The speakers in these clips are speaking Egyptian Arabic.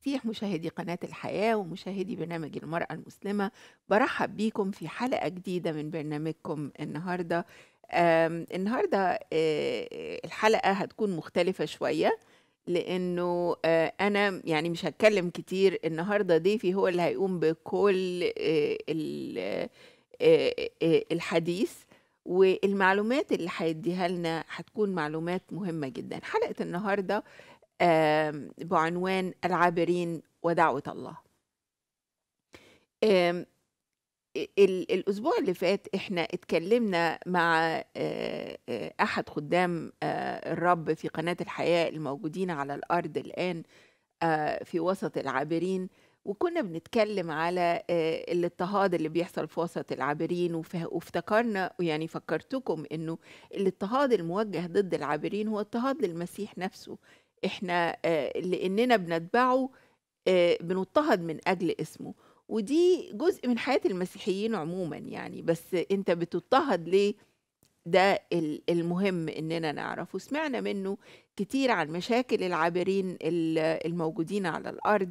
المسيح مشاهدي قناة الحياة ومشاهدي برنامج المرأة المسلمة برحب بيكم في حلقة جديدة من برنامجكم النهاردة آم، النهاردة آه، الحلقة هتكون مختلفة شوية لأنه آه، أنا يعني مش هتكلم كتير النهاردة ضيفي هو اللي هيقوم بكل آه، ال- آه، آه، الحديث والمعلومات اللي هيديها لنا هتكون معلومات مهمة جدا حلقة النهاردة آم، بعنوان العابرين ودعوة الله آم، ال- الأسبوع اللي فات احنا اتكلمنا مع آه، آه، أحد خدام آه، الرب في قناة الحياة الموجودين على الأرض الآن آه، في وسط العابرين وكنا بنتكلم على آه، الاضطهاد اللي بيحصل في وسط العابرين وف- وافتكرنا يعني فكرتكم انه الاضطهاد الموجه ضد العابرين هو اضطهاد للمسيح نفسه احنا آه، لاننا بنتبعه آه، بنضطهد من اجل اسمه ودي جزء من حياة المسيحيين عموما يعني بس انت بتضطهد ليه ده ال- المهم اننا نعرف وسمعنا منه كتير عن مشاكل العابرين ال- الموجودين على الارض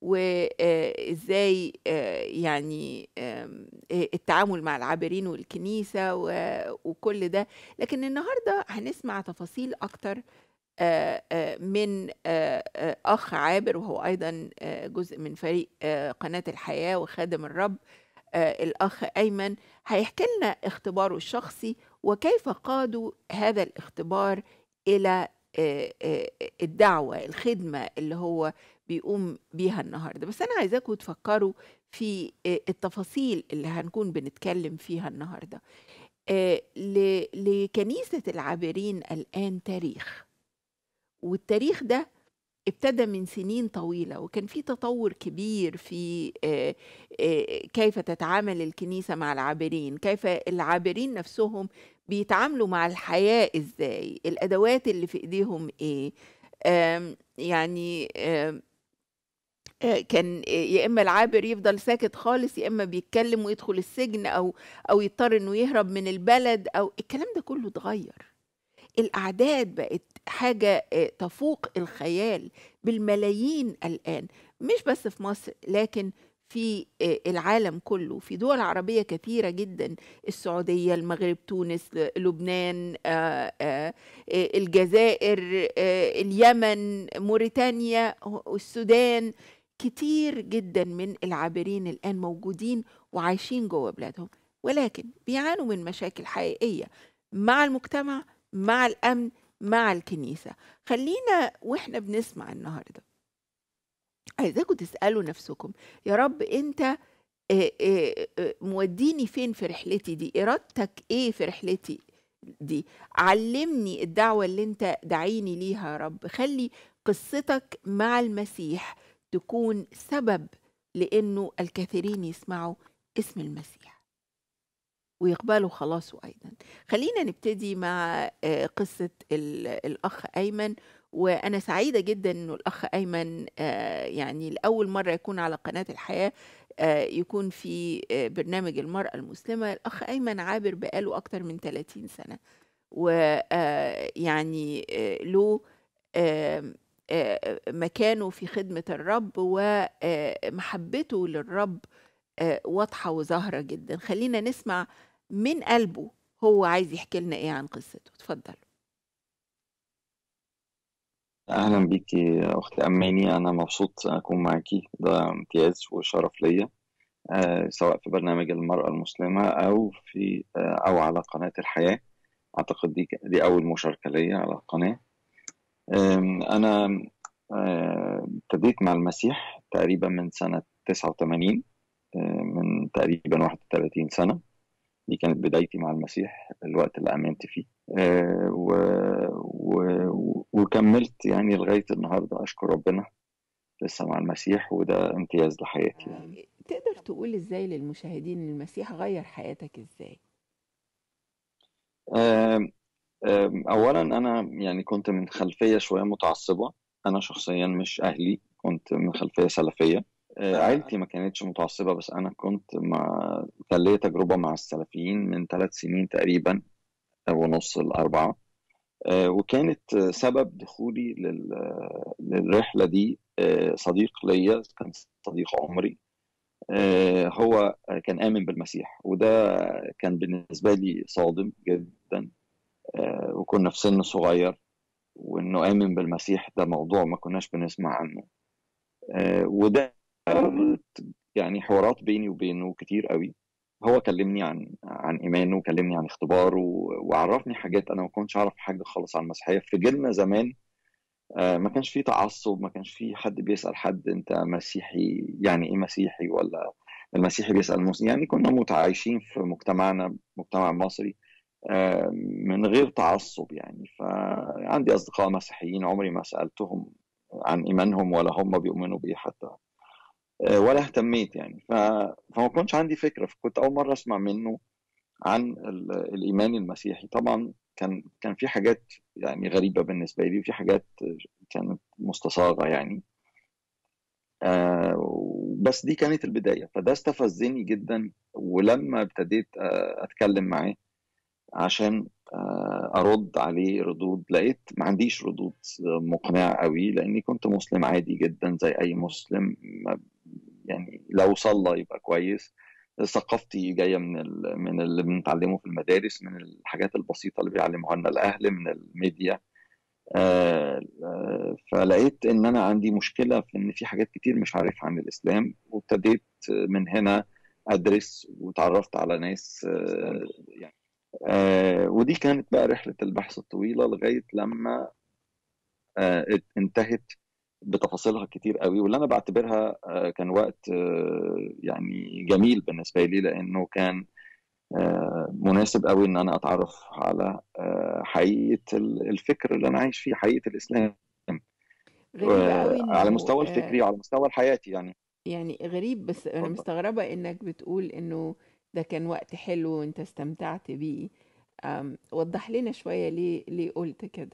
وازاي يعني آم، آه، التعامل مع العابرين والكنيسة و- وكل ده لكن النهاردة هنسمع تفاصيل اكتر آه، آه، من آه، آه، اخ عابر وهو ايضا آه، جزء من فريق آه، قناة الحياة وخادم الرب آه، الأخ أيمن هيحكي لنا اختباره الشخصي وكيف قادوا هذا الاختبار إلى آه، آه، الدعوة الخدمة اللي هو بيقوم بيها النهاردة بس أنا عايزاكم تفكروا في آه، التفاصيل اللي هنكون بنتكلم فيها النهاردة آه، ل- لكنيسة العابرين الآن تاريخ والتاريخ ده ابتدى من سنين طويلة وكان في تطور كبير في آه، آه، كيف تتعامل الكنيسة مع العابرين كيف العابرين نفسهم بيتعاملوا مع الحياة ازاي الأدوات اللي في ايديهم ايه آم، يعني آم، آه، كان آه، يا اما العابر يفضل ساكت خالص يا اما بيتكلم ويدخل السجن او او يضطر انه يهرب من البلد او الكلام ده كله اتغير الأعداد بقت حاجة آه، تفوق الخيال بالملايين الآن مش بس في مصر لكن في آه، العالم كله في دول عربية كثيرة جدا السعودية المغرب تونس ل- لبنان آه، آه، آه، الجزائر آه، اليمن موريتانيا والسودان كتير جدا من العابرين الآن موجودين وعايشين جوه بلادهم ولكن بيعانوا من مشاكل حقيقية مع المجتمع مع الأمن مع الكنيسة خلينا وإحنا بنسمع النهاردة عايزاكم تسألوا نفسكم يا رب أنت آه، آه، آه، موديني فين في رحلتي دي إرادتك إيه في رحلتي دي علمني الدعوة اللي أنت دعيني ليها يا رب خلي قصتك مع المسيح تكون سبب لأنه الكثيرين يسمعوا اسم المسيح ويقبلوا خلاصه أيضا خلينا نبتدي مع آه، قصة ال- الأخ أيمن وأنا سعيدة جدا إنه الأخ أيمن آه، يعني لأول مرة يكون على قناة الحياة آه، يكون في آه، برنامج المرأة المسلمة الأخ أيمن عابر بقاله أكتر من 30 سنة ويعني له آم، آه، مكانه في خدمة الرب ومحبته للرب آه، واضحة وظاهرة جدا خلينا نسمع من قلبه هو عايز يحكي لنا ايه عن قصته اتفضل أهلا بيكي يا أخت أماني أنا مبسوط أكون معاكي ده امتياز وشرف ليا آه، سواء في برنامج المرأة المسلمة أو في آه، أو على قناة الحياة أعتقد دي دي أول مشاركة ليا على القناة آم، أنا آه، ابتديت مع المسيح تقريبا من سنة 89 آه، من تقريبا 31 سنة دي كانت بدايتي مع المسيح الوقت اللي آمنت فيه آه، و... و... وكملت يعني لغاية النهاردة أشكر ربنا لسه مع المسيح وده امتياز لحياتي يعني آه، تقدر تقول ازاي للمشاهدين المسيح غير حياتك ازاي آم، آم، أولا أنا يعني كنت من خلفية شوية متعصبة أنا شخصيا مش أهلي كنت من خلفية سلفية آه، عيلتي ما كانتش متعصبة بس أنا كنت مع كان ليا تجربة مع السلفيين من ثلاث سنين تقريبا ونص الأربعة آه، وكانت آه، سبب دخولي لل- للرحلة دي آه، صديق ليا كان صديق عمري آه، هو كان آمن بالمسيح وده كان بالنسبة لي صادم جدا آه، وكنا في سن صغير وإنه آمن بالمسيح ده موضوع ما كناش بنسمع عنه آه، وده يعني حوارات بيني وبينه كتير قوي هو كلمني عن عن ايمانه وكلمني عن اختباره وعرفني حاجات انا ما كنتش اعرف حاجه خالص عن المسيحيه في جيلنا زمان آه، ما كانش فيه تعصب ما كانش فيه حد بيسال حد انت مسيحي يعني ايه مسيحي ولا المسيحي بيسال المسلم يعني كنا متعايشين في مجتمعنا مجتمع مصري آه، من غير تعصب يعني فعندي اصدقاء مسيحيين عمري ما سالتهم عن ايمانهم ولا هم بيؤمنوا بيه حتى آه، ولا اهتميت يعني ف... فما كنتش عندي فكره فكنت اول مره اسمع منه عن ال... الايمان المسيحي طبعا كان كان في حاجات يعني غريبه بالنسبه لي وفي حاجات كانت مستصاغه يعني آه بس دي كانت البدايه فده استفزني جدا ولما ابتديت آه اتكلم معاه عشان آه ارد عليه ردود لقيت ما عنديش ردود مقنعه قوي لاني كنت مسلم عادي جدا زي اي مسلم يعني لو صلى يبقى كويس ثقافتي جايه من ال... من اللي بنتعلمه في المدارس من الحاجات البسيطه اللي بيعلموها لنا الاهل من الميديا آه، آه، فلقيت ان انا عندي مشكله في ان في حاجات كتير مش عارفها عن الاسلام وابتديت من هنا ادرس وتعرفت على ناس آه، يعني ودي كانت بقى رحله البحث الطويله لغايه لما انتهت بتفاصيلها كتير قوي واللي انا بعتبرها كان وقت يعني جميل بالنسبه لي لانه كان مناسب قوي ان انا اتعرف على حقيقه الفكر اللي انا عايش فيه حقيقه الاسلام غريب على المستوى الفكري وعلى مستوى حياتي يعني يعني غريب بس انا مستغربه انك بتقول انه ده كان وقت حلو وانت استمتعت بيه وضح لنا شويه ليه ليه قلت كده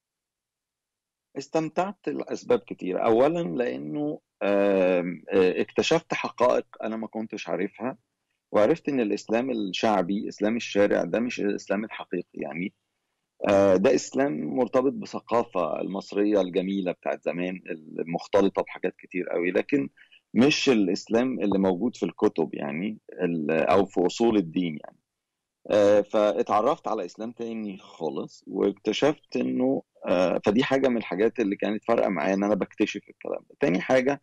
استمتعت لاسباب كتيره اولا لانه اكتشفت حقائق انا ما كنتش عارفها وعرفت ان الاسلام الشعبي اسلام الشارع ده مش الاسلام الحقيقي يعني ده اسلام مرتبط بثقافه المصريه الجميله بتاعت زمان المختلطه بحاجات كتير قوي لكن مش الاسلام اللي موجود في الكتب يعني او في اصول الدين يعني فاتعرفت على اسلام تاني خالص واكتشفت انه فدي حاجه من الحاجات اللي كانت فارقه معايا ان انا بكتشف الكلام ده تاني حاجه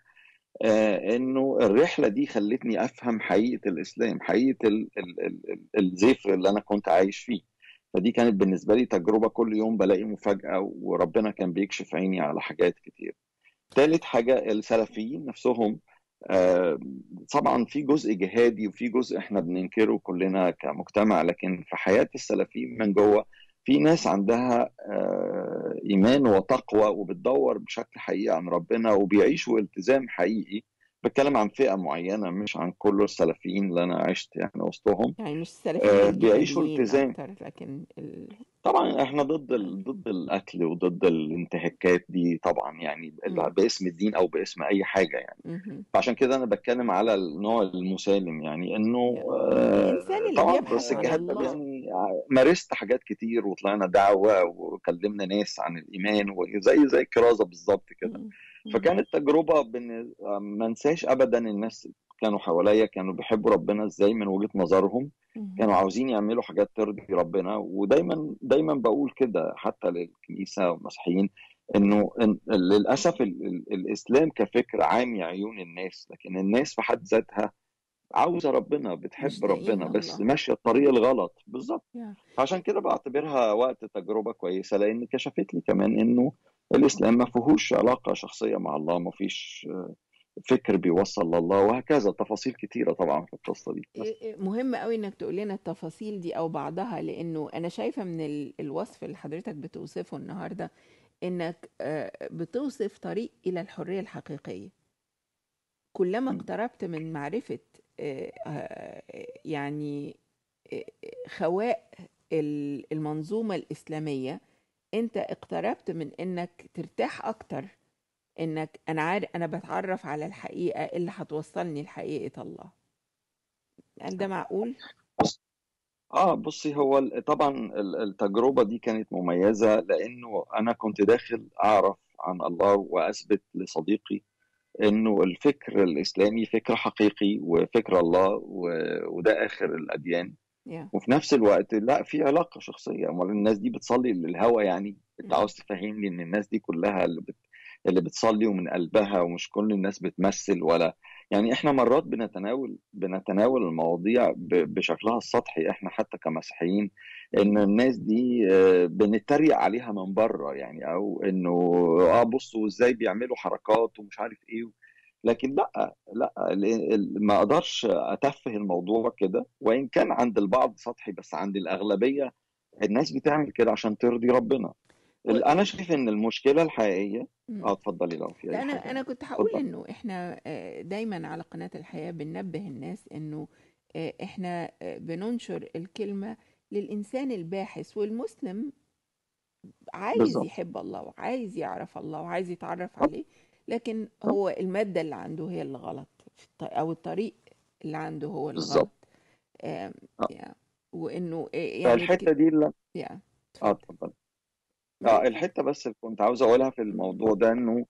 آه انه الرحله دي خلتني افهم حقيقه الاسلام حقيقه ال ال ال الزفر اللي انا كنت عايش فيه فدي كانت بالنسبه لي تجربه كل يوم بلاقي مفاجاه وربنا كان بيكشف عيني على حاجات كتير ثالث حاجه السلفيين نفسهم آه طبعا في جزء جهادي وفي جزء احنا بننكره كلنا كمجتمع لكن في حياه السلفيين من جوه في ناس عندها ايمان وتقوى وبتدور بشكل حقيقي عن ربنا وبيعيشوا التزام حقيقي بتكلم عن فئه معينه مش عن كل السلفيين اللي انا عشت يعني وسطهم يعني مش السلفيين بيعيشوا التزام أكتر لكن ال... طبعا احنا ضد ال... ضد القتل وضد الانتهاكات دي طبعا يعني م. باسم الدين او باسم اي حاجه يعني مهم. فعشان كده انا بتكلم على النوع المسالم يعني انه الإنسان اللي طبعا بيبحث بس عن الجهاد ده الله. يعني مارست حاجات كتير وطلعنا دعوه وكلمنا ناس عن الايمان وزي زي الكرازه بالظبط كده مم. مم. فكانت تجربه بن... ما انساش ابدا الناس كانوا حواليا كانوا بيحبوا ربنا ازاي من وجهه نظرهم مم. كانوا عاوزين يعملوا حاجات ترضي ربنا ودايما دايما بقول كده حتى للكنيسه والمسيحيين انه إن للاسف ال... ال... الاسلام كفكر عامي عيون الناس لكن الناس في حد ذاتها عاوزه ربنا بتحب مشتاقين ربنا بس لله. ماشيه الطريق الغلط بالظبط يا. عشان كده بعتبرها وقت تجربه كويسه لان كشفت لي كمان انه الاسلام ما فيهوش علاقه شخصيه مع الله ما فيش آه، فكر بيوصل لله وهكذا تفاصيل كتيره طبعا في القصه دي بس إيه- إيه مهم قوي انك تقول لنا التفاصيل دي او بعضها لانه انا شايفه من ال- الوصف اللي حضرتك بتوصفه النهارده انك آه، بتوصف طريق الى الحريه الحقيقيه كلما م. اقتربت من معرفه آه، آه، يعني آه، خواء ال- المنظومه الاسلاميه انت اقتربت من انك ترتاح اكتر انك انا عارف انا بتعرف على الحقيقه اللي هتوصلني لحقيقه الله هل ده معقول؟ اه بصي هو ال- طبعا ال- التجربة دي كانت مميزة لأنه أنا كنت داخل أعرف عن الله وأثبت لصديقي إنه الفكر الإسلامي فكر حقيقي وفكر الله و- وده آخر الأديان يا وفي نفس الوقت لا في علاقة شخصية امال الناس دي بتصلي للهوى يعني انت مم. عاوز تفهمني ان الناس دي كلها اللي بت... اللي بتصلي ومن قلبها ومش كل الناس بتمثل ولا يعني احنا مرات بنتناول بنتناول المواضيع ب... بشكلها السطحي احنا حتى كمسيحيين ان الناس دي آه، بنتريق عليها من بره يعني او انه اه بصوا ازاي بيعملوا حركات ومش عارف ايه لكن لا لا ال- ال- ما اقدرش اتفه الموضوع كده وان كان عند البعض سطحي بس عند الاغلبيه الناس بتعمل كده عشان ترضي ربنا و... ال- انا شايف ان المشكله الحقيقيه مم. اه اتفضلي لو في لا اي انا حاجه انا كنت هقول اتفضلي انه احنا آه، دايما على قناة الحياة بننبه الناس انه آه، احنا آه، بننشر الكلمة للإنسان الباحث والمسلم عايز بالظبط يحب الله وعايز يعرف الله وعايز يتعرف طب عليه لكن طب هو المادة اللي عنده هي اللي غلط في الط- أو الطريق اللي عنده هو اللي بالظبط غلط آم، آه. يا وإنه آه، يعني فالحته الك... دي اللي يا اه اتفضل اتفضل لا اه الحته بس اللي كنت عاوز اقولها في الموضوع ده انه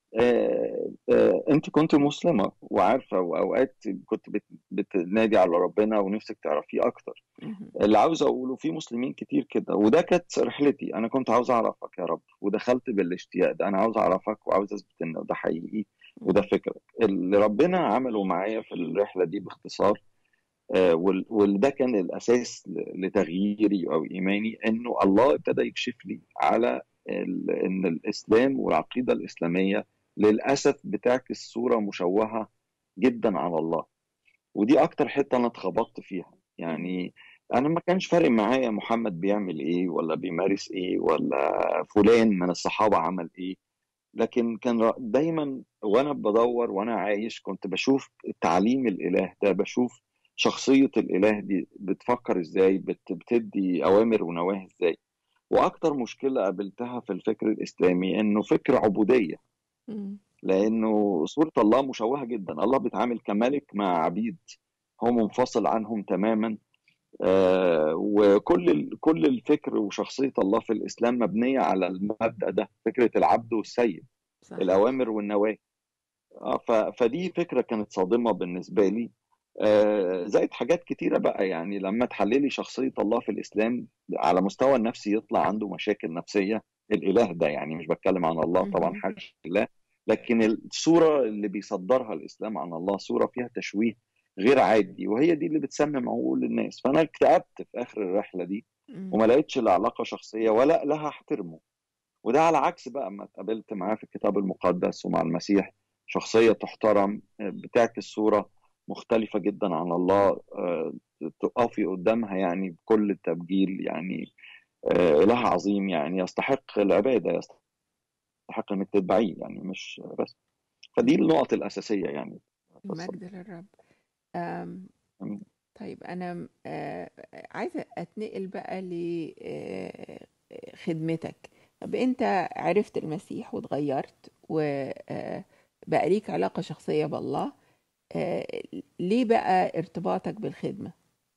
آه، آه، انت كنت مسلمه وعارفه واوقات كنت بت- بتنادي على ربنا ونفسك تعرفيه اكتر مهم. اللي عاوز اقوله في مسلمين كتير كده وده كانت رحلتي انا كنت عاوز اعرفك يا رب ودخلت بالاشتياق ده انا عاوز اعرفك وعاوز اثبت ان ده حقيقي وده مهم. فكرك اللي ربنا عمله معايا في الرحله دي باختصار آه، وال- وده كان الاساس ل- لتغييري او ايماني انه الله ابتدى يكشف لي على ال- ان الاسلام والعقيده الاسلاميه للاسف بتعكس صوره مشوهه جدا على الله ودي اكتر حته انا اتخبطت فيها مهم. يعني انا ما كانش فارق معايا محمد بيعمل ايه ولا بيمارس ايه ولا فلان من الصحابه عمل ايه لكن كان ر- دايما وانا بدور وانا عايش كنت بشوف تعليم الاله ده بشوف شخصيه الاله دي بتفكر ازاي بت- بتدي اوامر ونواهي ازاي واكتر مشكله قابلتها في الفكر الاسلامي انه فكر عبوديه مهم. لانه صوره الله مشوهه جدا الله بيتعامل كملك مع عبيد هو منفصل عنهم تماما آه، وكل ال- كل الفكر وشخصيه الله في الاسلام مبنيه على المبدا ده فكره العبد والسيد صح الاوامر والنواهي آه، ف- فدي فكره كانت صادمه بالنسبه لي آه، زائد حاجات كتيره بقى يعني لما تحللي شخصيه الله في الاسلام على مستوى النفسي يطلع عنده مشاكل نفسيه الاله ده يعني مش بتكلم عن الله طبعا مهم. حاشا لله لكن الصوره اللي بيصدرها الاسلام عن الله صوره فيها تشويه غير عادي وهي دي اللي بتسمم عقول الناس فانا اكتئبت في اخر الرحله دي مهم. وما لقيتش لا علاقه شخصيه ولا لها احترمه وده على عكس بقى ما اتقابلت معاه في الكتاب المقدس ومع المسيح شخصية تحترم آه، بتعكس صورة مختلفة جدا عن الله آه، تقفي قدامها يعني بكل التبجيل يعني آه، إله عظيم يعني يستحق العبادة يستحق إنك تتبعيه يعني مش بس فدي النقط الأساسية يعني اتفضل. المجد للرب أم أمين. طيب أنا آه، عايزة أتنقل بقى لخدمتك طب أنت عرفت المسيح واتغيرت وبقى ليك علاقة شخصية بالله آه، ليه بقى ارتباطك بالخدمة؟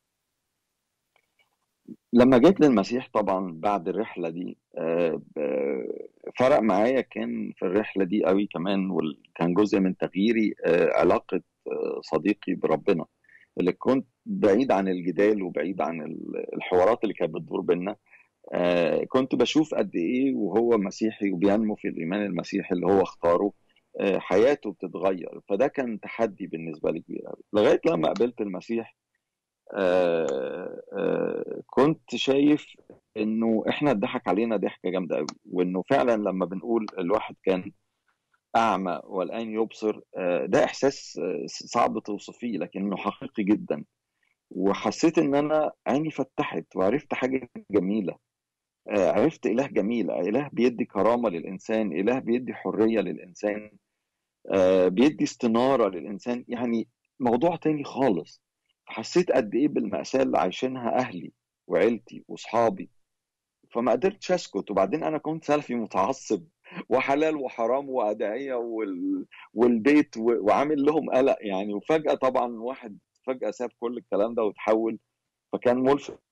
لما جيت للمسيح طبعا بعد الرحلة دي آه، آه، فرق معايا كان في الرحلة دي قوي كمان وكان جزء من تغييري آه، علاقة آه، صديقي بربنا اللي كنت بعيد عن الجدال وبعيد عن ال- الحوارات اللي كانت بتدور بينا آه، كنت بشوف قد ايه وهو مسيحي وبينمو في الايمان المسيحي اللي هو اختاره آه، حياته بتتغير فده كان تحدي بالنسبه لي كبير قوي لغايه لما قابلت المسيح آه، آه، كنت شايف انه احنا اتضحك علينا ضحكه جامده قوي وانه فعلا لما بنقول الواحد كان اعمى والان يبصر آه، ده احساس آه، صعب توصفيه لكنه حقيقي جدا وحسيت ان انا عيني فتحت وعرفت حاجه جميله آه، عرفت إله جميل إله بيدي كرامة للإنسان إله بيدي حرية للإنسان آه، بيدي استنارة للإنسان يعني موضوع تاني خالص حسيت قد إيه بالمأساة اللي عايشينها أهلي وعيلتي وأصحابي فما قدرتش أسكت وبعدين أنا كنت سلفي متعصب وحلال وحرام وأدعية وال... والبيت و... وعامل لهم قلق يعني وفجأة طبعا واحد فجأة ساب كل الكلام ده وتحول فكان ملفت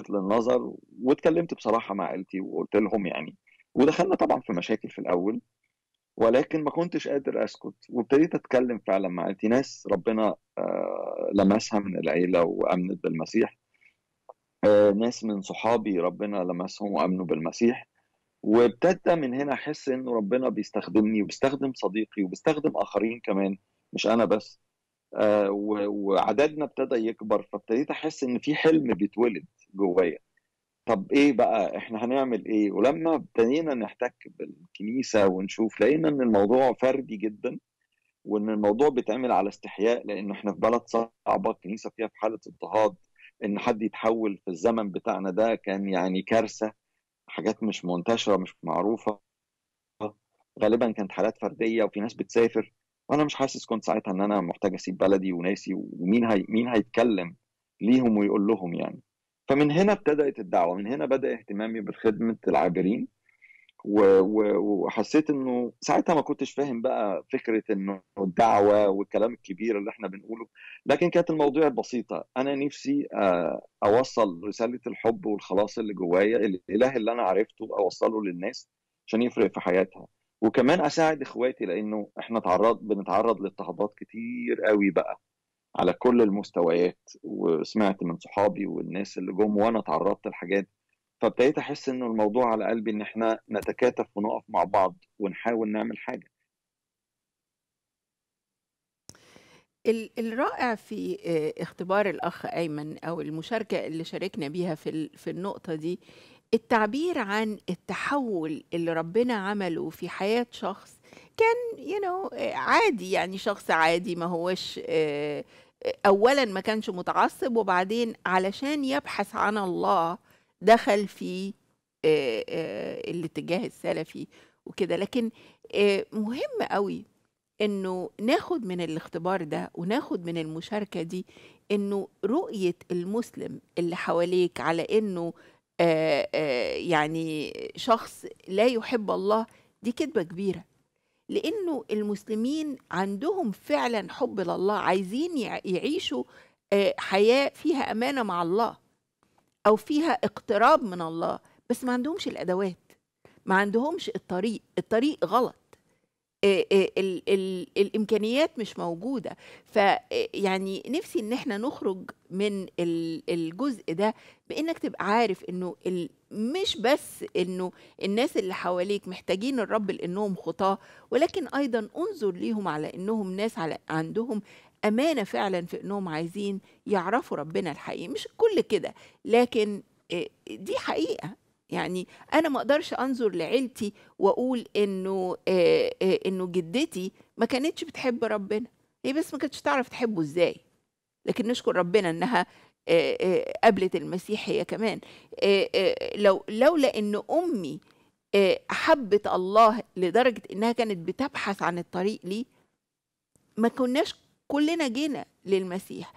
للنظر واتكلمت بصراحة مع عيلتي وقلت لهم يعني ودخلنا طبعا في مشاكل في الأول ولكن ما كنتش قادر أسكت وابتديت أتكلم فعلا مع عيلتي ناس ربنا آه، لمسها من العيلة وآمنت بالمسيح آه، ناس من صحابي ربنا لمسهم وآمنوا بالمسيح وابتدى من هنا أحس إنه ربنا بيستخدمني وبيستخدم صديقي وبيستخدم آخرين كمان مش أنا بس آه، و- وعددنا ابتدى يكبر فابتديت احس ان في حلم بيتولد جوايا طب ايه بقى احنا هنعمل ايه ولما ابتدينا نحتك بالكنيسه ونشوف لقينا ان الموضوع فردي جدا وان الموضوع بيتعمل على استحياء لان احنا في بلد صعبه الكنيسه فيها في حاله اضطهاد ان حد يتحول في الزمن بتاعنا ده كان يعني كارثه حاجات مش منتشره مش معروفه غالبا كانت حالات فرديه وفي ناس بتسافر وانا مش حاسس كنت ساعتها ان انا محتاج اسيب بلدي وناسي ومين هي مين هيتكلم ليهم ويقول لهم يعني فمن هنا ابتدأت الدعوة من هنا بدأ اهتمامي بخدمة العابرين و- و- وحسيت انه ساعتها ما كنتش فاهم بقى فكرة انه الدعوة والكلام الكبير اللي احنا بنقوله لكن كانت الموضوع بسيطة انا نفسي آه، اوصل رسالة الحب والخلاص اللي جوايا الاله اللي انا عرفته اوصله للناس عشان يفرق في حياتها وكمان اساعد اخواتي لانه احنا تعرض بنتعرض لاضطهادات كتير قوي بقى على كل المستويات وسمعت من صحابي والناس اللي جم وانا تعرضت لحاجات فابتديت احس انه الموضوع على قلبي ان احنا نتكاتف ونقف مع بعض ونحاول نعمل حاجه ال- الرائع في آه، اختبار الأخ أيمن أو المشاركة اللي شاركنا بيها في ال- في النقطة دي التعبير عن التحول اللي ربنا عمله في حياة شخص كان you know, آه، عادي يعني شخص عادي ما هوش آه، آه، أولا ما كانش متعصب وبعدين علشان يبحث عن الله دخل في آه، آه، الاتجاه السلفي وكده لكن آه، مهم قوي انه ناخد من الاختبار ده وناخد من المشاركة دي انه رؤية المسلم اللي حواليك على انه آه آه يعني شخص لا يحب الله دي كذبة كبيرة لانه المسلمين عندهم فعلا حب لله عايزين يع- يعيشوا آه حياة فيها امانة مع الله او فيها اقتراب من الله بس ما عندهمش الادوات ما عندهمش الطريق الطريق غلط آه، آه، ال ال الامكانيات مش موجوده ف آه، يعني نفسي ان احنا نخرج من ال- الجزء ده بانك تبقى عارف انه ال- مش بس انه الناس اللي حواليك محتاجين الرب لانهم خطاه ولكن ايضا انظر ليهم على انهم ناس على عندهم امانه فعلا في انهم عايزين يعرفوا ربنا الحقيقي مش كل كده لكن آه، دي حقيقه يعني انا ما اقدرش انظر لعيلتي واقول انه آه آه انه جدتي ما كانتش بتحب ربنا هي بس ما كانتش تعرف تحبه ازاي لكن نشكر ربنا انها آه آه قابلت المسيح هي كمان آه آه لو لولا ان امي آه احبت الله لدرجه انها كانت بتبحث عن الطريق ليه ما كناش كلنا جينا للمسيح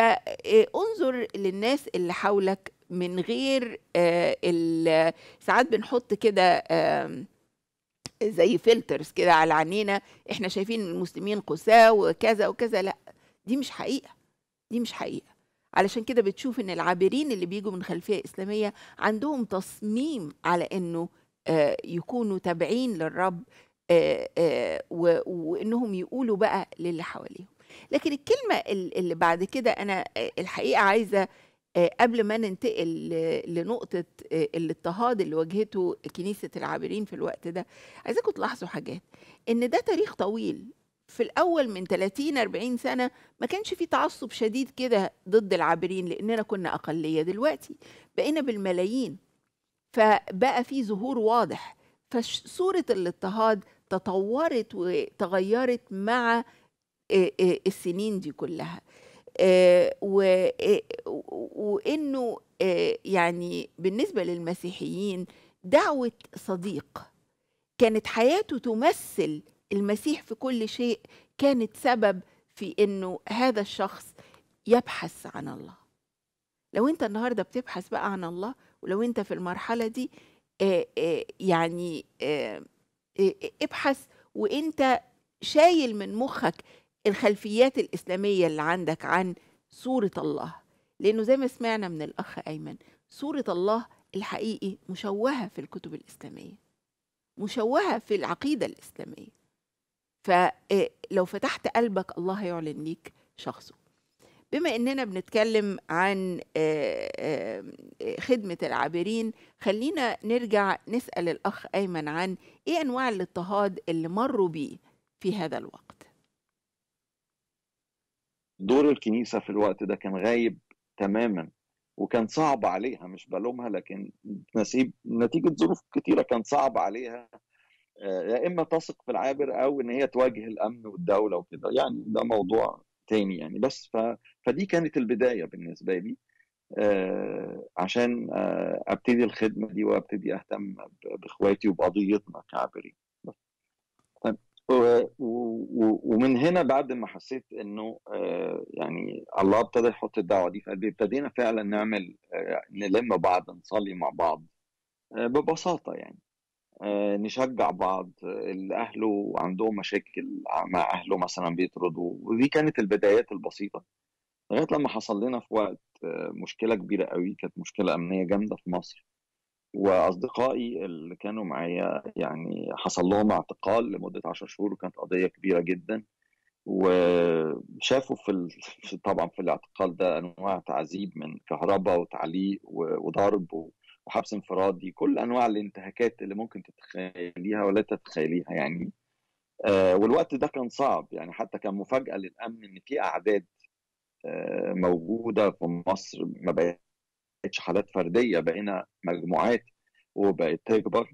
فانظر للناس اللي حولك من غير آه، ال- ساعات بنحط كده آم، زي فلترز كده على عينينا احنا شايفين المسلمين قساة وكذا وكذا لا دي مش حقيقة دي مش حقيقة علشان كده بتشوف ان العابرين اللي بيجوا من خلفية إسلامية عندهم تصميم على انه آه، يكونوا تابعين للرب آه، آه، و- وانهم يقولوا بقى للي حواليهم لكن الكلمة ال- اللي بعد كده انا آه، الحقيقة عايزة آه، قبل ما ننتقل ل- لنقطة آه، الاضطهاد اللي واجهته كنيسة العابرين في الوقت ده عايزاكم تلاحظوا حاجات ان ده تاريخ طويل في الاول من 30 40 سنه ما كانش في تعصب شديد كده ضد العابرين لاننا كنا اقليه دلوقتي بقينا بالملايين فبقى في ظهور واضح فصوره الاضطهاد تطورت وتغيرت مع آه، آه، السنين دي كلها آه، و- آه، و- وانه آه، يعني بالنسبه للمسيحيين دعوه صديق كانت حياته تمثل المسيح في كل شيء كانت سبب في انه هذا الشخص يبحث عن الله لو انت النهارده بتبحث بقى عن الله ولو انت في المرحله دي آه، آه، يعني آه، آه، ابحث وانت شايل من مخك الخلفيات الاسلاميه اللي عندك عن صوره الله لانه زي ما سمعنا من الاخ ايمن صورة الله الحقيقي مشوهة في الكتب الإسلامية مشوهة في العقيدة الإسلامية فلو فتحت قلبك الله هيعلن ليك شخصه بما اننا بنتكلم عن آه، آه، خدمة العابرين خلينا نرجع نسأل الأخ أيمن عن إيه أنواع الاضطهاد اللي مروا بيه في هذا الوقت دور الكنيسة في الوقت ده كان غايب تماما وكان صعب عليها مش بلومها لكن نسيب نتيجة ظروف كتيرة كان صعب عليها آه، يا إما تثق في العابر أو إن هي تواجه الأمن والدولة وكده يعني ده موضوع تاني يعني بس ف... فدي كانت البداية بالنسبة لي آه، عشان آه، ابتدي الخدمة دي وابتدي اهتم ب- باخواتي وبقضيتنا كعابرين بس. طيب و- و- ومن هنا بعد ما حسيت انه آه، يعني الله ابتدى يحط الدعوه دي في قلبي ابتدينا فعلا نعمل آه، نلم بعض نصلي مع بعض آه، ببساطه يعني آه، نشجع بعض آه، اللي اهله عندهم مشاكل مع اهله مثلا بيطردوا ودي كانت البدايات البسيطه لغايه لما حصل لنا في وقت آه، مشكله كبيره قوي كانت مشكله امنيه جامده في مصر واصدقائي اللي كانوا معايا يعني حصل لهم اعتقال لمده 10 شهور وكانت قضيه كبيره جدا وشافوا في, ال... في طبعا في الاعتقال ده انواع تعذيب من كهرباء وتعليق و- وضرب و- وحبس انفرادي كل انواع الانتهاكات اللي ممكن تتخيليها ولا تتخيليها يعني آه، والوقت ده كان صعب يعني حتى كان مفاجاه للامن ان في اعداد آه، موجوده في مصر ما بقتش حالات فرديه بقينا مجموعات وبقت تكبر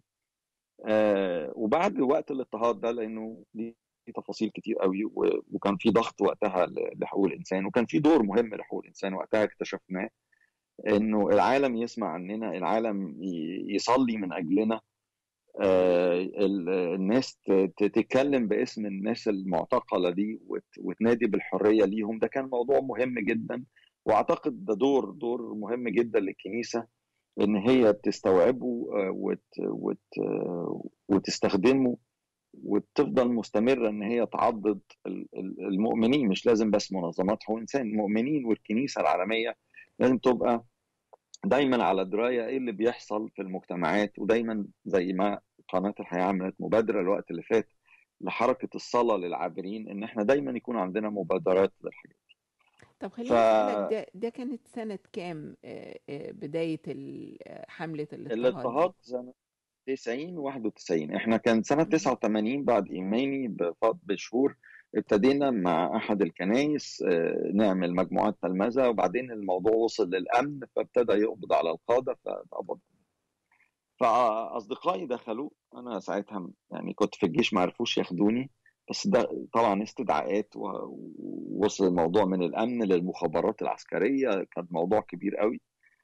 آه، وبعد وقت الاضطهاد ده لانه دي في تفاصيل كتير قوي و- وكان في ضغط وقتها ل- لحقوق الانسان وكان في دور مهم لحقوق الانسان وقتها اكتشفناه انه العالم يسمع عننا العالم ي- يصلي من اجلنا آه، ال- الناس ت- ت- تتكلم باسم الناس المعتقله دي وت- وتنادي بالحريه ليهم ده كان موضوع مهم جدا واعتقد ده دور دور مهم جدا للكنيسه ان هي تستوعبه آه، وت وت آه، وتستخدمه وتفضل مستمره ان هي تعضد ال- ال- المؤمنين مش لازم بس منظمات حقوق الانسان المؤمنين والكنيسه العالميه لازم تبقى دايما على درايه ايه اللي بيحصل في المجتمعات ودايما زي ما قناه الحياه عملت مبادره الوقت اللي فات لحركه الصلاه للعابرين ان احنا دايما يكون عندنا مبادرات للحاجات طب ف خليني أسألك ده ده كانت سنة كام آه، آه، بداية ال- آه، حملة الاضطهاد دي؟ الاضطهاد سنه 90 91 احنا كان سنه 89 بعد ايماني بف- بشهور ابتدينا مع احد الكنائس آه، نعمل مجموعات تلمذه وبعدين الموضوع وصل للامن فابتدى يقبض على القاده فاتقبض فاصدقائي دخلوا انا ساعتها يعني كنت في الجيش ما عرفوش ياخدوني بس ده طبعا استدعاءات و- ووصل الموضوع من الامن للمخابرات العسكريه كان موضوع كبير قوي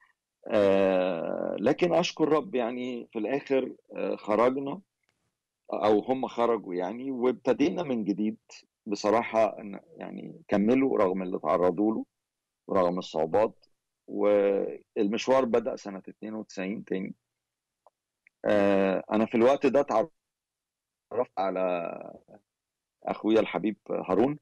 آه لكن اشكر رب يعني في الاخر آه خرجنا او هم خرجوا يعني وابتدينا من جديد بصراحه إن- يعني كملوا رغم اللي تعرضوا له ورغم الصعوبات والمشوار بدأ سنة 92 تاني آه أنا في الوقت ده اتعرفت على أخويا الحبيب هارون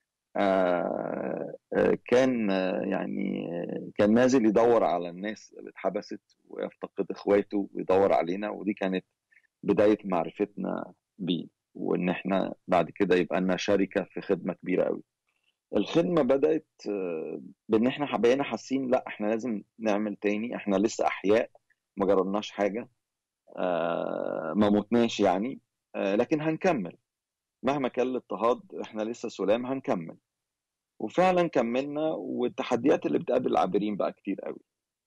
آه آه كان آه يعني آه، كان نازل يدور على الناس اللي اتحبست ويفتقد إخواته ويدور علينا ودي كانت بداية معرفتنا بيه وإن إحنا بعد كده يبقى لنا شركة في خدمة كبيرة قوي الخدمة بدأت آه، بإن إحنا بقينا حاسين لا إحنا لازم نعمل تاني إحنا لسه أحياء ما جربناش حاجة آه، ما متناش يعني آه، لكن هنكمل مهما كان الاضطهاد إحنا لسه سلام هنكمل وفعلا كملنا والتحديات اللي بتقابل العابرين بقى كتير قوي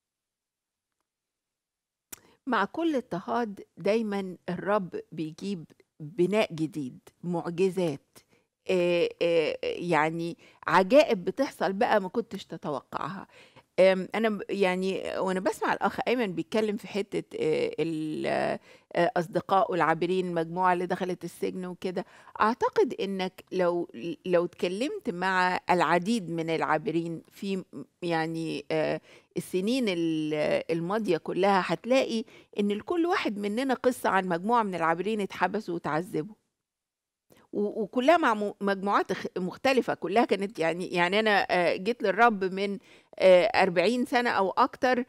مع كل اضطهاد دايما الرب بيجيب بناء جديد معجزات آه، آه، يعني عجائب بتحصل بقى ما كنتش تتوقعها آم، انا ب- يعني وانا بسمع الاخ ايمن بيتكلم في حته آه، ال- آه، آه، اصدقائه العابرين المجموعه اللي دخلت السجن وكده اعتقد انك لو لو اتكلمت مع العديد من العابرين في م- يعني آه، السنين ال- الماضيه كلها هتلاقي ان لكل واحد مننا قصه عن مجموعه من العابرين اتحبسوا وتعذبوا و- وكلها مع م- مجموعات اخ- مختلفة كلها كانت يعني يعني أنا آه، جيت للرب من آه، 40 سنة أو أكتر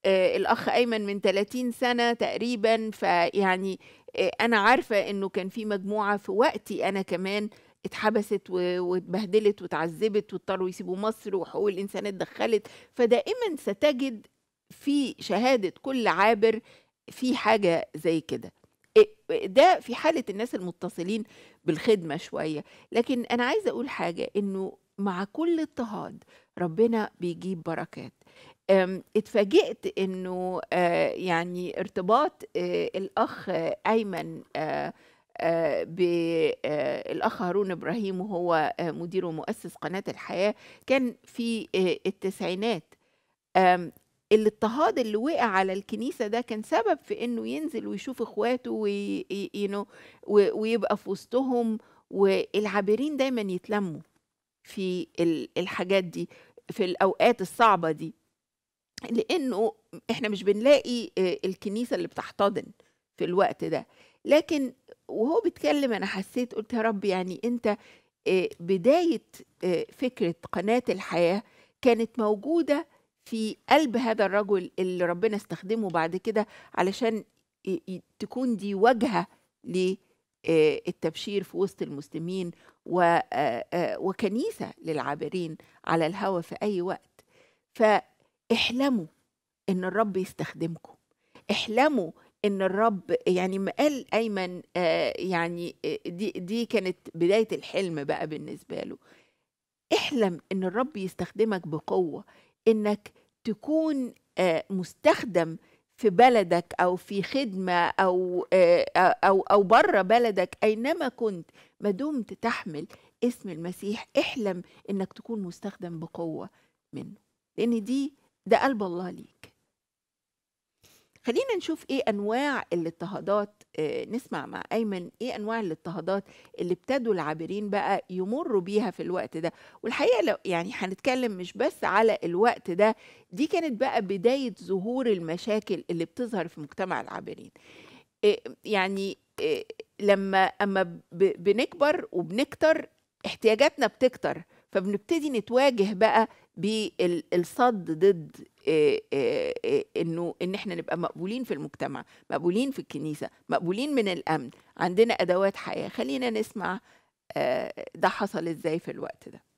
آه، الأخ أيمن من 30 سنة تقريبا فيعني آه، أنا عارفة إنه كان في مجموعة في وقتي أنا كمان اتحبست و- واتبهدلت واتعذبت واضطروا يسيبوا مصر وحقوق الإنسان اتدخلت فدائما ستجد في شهادة كل عابر في حاجة زي كده إيه- ده في حالة الناس المتصلين بالخدمة شوية لكن أنا عايزة أقول حاجة إنه مع كل اضطهاد ربنا بيجيب بركات أم، اتفاجئت انه آه، يعني ارتباط آه، الاخ آه، ايمن آه، آه، بالاخ هارون ابراهيم وهو آه، مدير ومؤسس قناه الحياه كان في آه، التسعينات آم، الاضطهاد اللي وقع على الكنيسة ده كان سبب في انه ينزل ويشوف اخواته وي... ي- you know، و- ويبقى في وسطهم والعابرين دايما يتلموا في ال- الحاجات دي في الاوقات الصعبة دي لانه احنا مش بنلاقي آه، الكنيسة اللي بتحتضن في الوقت ده لكن وهو بيتكلم انا حسيت قلت يا رب يعني انت آه، بداية آه، فكرة قناة الحياة كانت موجودة في قلب هذا الرجل اللي ربنا استخدمه بعد كده علشان ي- ي- تكون دي واجهة للتبشير في وسط المسلمين و- آه، آه، وكنيسة للعابرين على الهوى في أي وقت فاحلموا إن الرب يستخدمكم احلموا ان الرب يعني ما قال ايمن آه يعني آه، دي دي كانت بدايه الحلم بقى بالنسبه له احلم ان الرب يستخدمك بقوه انك تكون آه، مستخدم في بلدك او في خدمه او آه، او او بره بلدك اينما كنت ما دمت تحمل اسم المسيح احلم انك تكون مستخدم بقوه منه لان دي ده قلب الله ليك خلينا نشوف ايه انواع الاضطهادات آه، نسمع مع ايمن ايه انواع الاضطهادات اللي ابتدوا العابرين بقى يمروا بيها في الوقت ده والحقيقه لو يعني هنتكلم مش بس على الوقت ده دي كانت بقى بدايه ظهور المشاكل اللي بتظهر في مجتمع العابرين إيه، يعني إيه، لما اما ب- بنكبر وبنكتر احتياجاتنا بتكتر فبنبتدي نتواجه بقى بالصد ضد إيه، إيه، إيه، انه ان احنا نبقى مقبولين في المجتمع مقبولين في الكنيسه مقبولين من الامن عندنا ادوات حياه خلينا نسمع آه، ده حصل ازاي في الوقت ده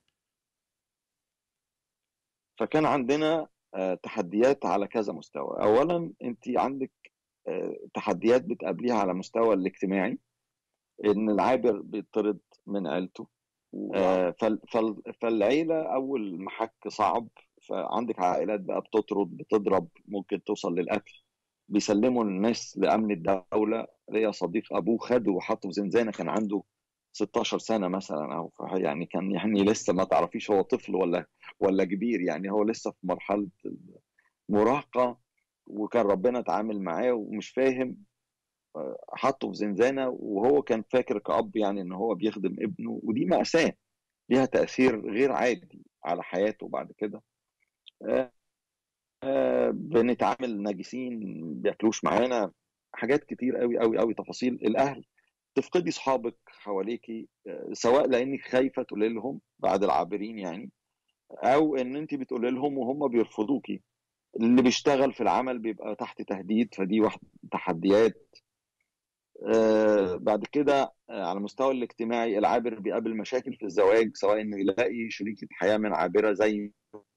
فكان عندنا آه، تحديات على كذا مستوى اولا انت عندك آه، تحديات بتقابليها على المستوى الاجتماعي ان العابر بيطرد من عيلته آه، فال- فال- فالعيله اول محك صعب فعندك عائلات بقى بتطرد بتضرب ممكن توصل للقتل بيسلموا الناس لامن الدوله ليا صديق ابوه خده وحطه في زنزانه كان عنده 16 سنه مثلا او يعني كان يعني لسه ما تعرفيش هو طفل ولا ولا كبير يعني هو لسه في مرحله المراهقه وكان ربنا اتعامل معاه ومش فاهم آه، حطه في زنزانه وهو كان فاكر كأب يعني ان هو بيخدم ابنه ودي مأساة ليها تأثير غير عادي على حياته بعد كده آه، آه، بنتعامل ناجسين بياكلوش معانا حاجات كتير قوي قوي قوي تفاصيل الاهل تفقدي اصحابك حواليكي آه، سواء لانك خايفه تقولي لهم بعد العابرين يعني او ان انت بتقولي لهم وهم بيرفضوكي اللي بيشتغل في العمل بيبقى تحت تهديد فدي واحد تحديات آه، بعد كده آه، على المستوى الاجتماعي العابر بيقابل مشاكل في الزواج سواء انه يلاقي شريكة حياة من عابرة زي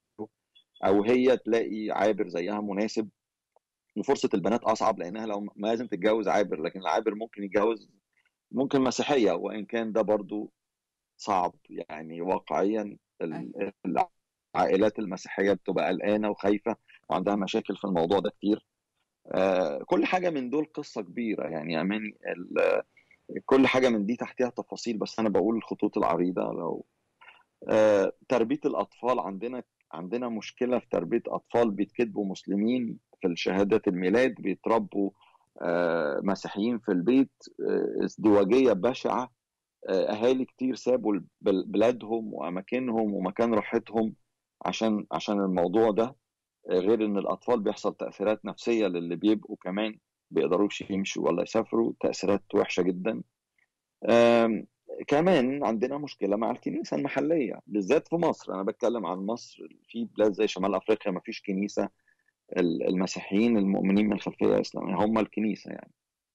او هي تلاقي عابر زيها مناسب وفرصة البنات اصعب لانها لو ما لازم تتجوز عابر لكن العابر ممكن يتجوز ممكن مسيحية وان كان ده برضو صعب يعني واقعيا ال- العائلات المسيحية بتبقى قلقانة وخايفة وعندها مشاكل في الموضوع ده كتير آه، كل حاجة من دول قصة كبيرة يعني يا أماني ال- كل حاجة من دي تحتها تفاصيل بس أنا بقول الخطوط العريضة لو آه، تربية الأطفال عندنا عندنا مشكلة في تربية أطفال بيتكتبوا مسلمين في شهادة الميلاد بيتربوا آه، مسيحيين في البيت آه، ازدواجية بشعة آه، أهالي كتير سابوا الب- بلادهم وأماكنهم ومكان راحتهم عشان عشان الموضوع ده آه، غير إن الأطفال بيحصل تأثيرات نفسية للي بيبقوا كمان بيقدروش يمشوا ولا يسافروا تأثيرات وحشة جدا آم، كمان عندنا مشكلة مع الكنيسة المحلية بالذات في مصر أنا بتكلم عن مصر في بلاد زي شمال أفريقيا ما فيش كنيسة المسيحيين المؤمنين من خلفيه اسلاميه هم الكنيسه يعني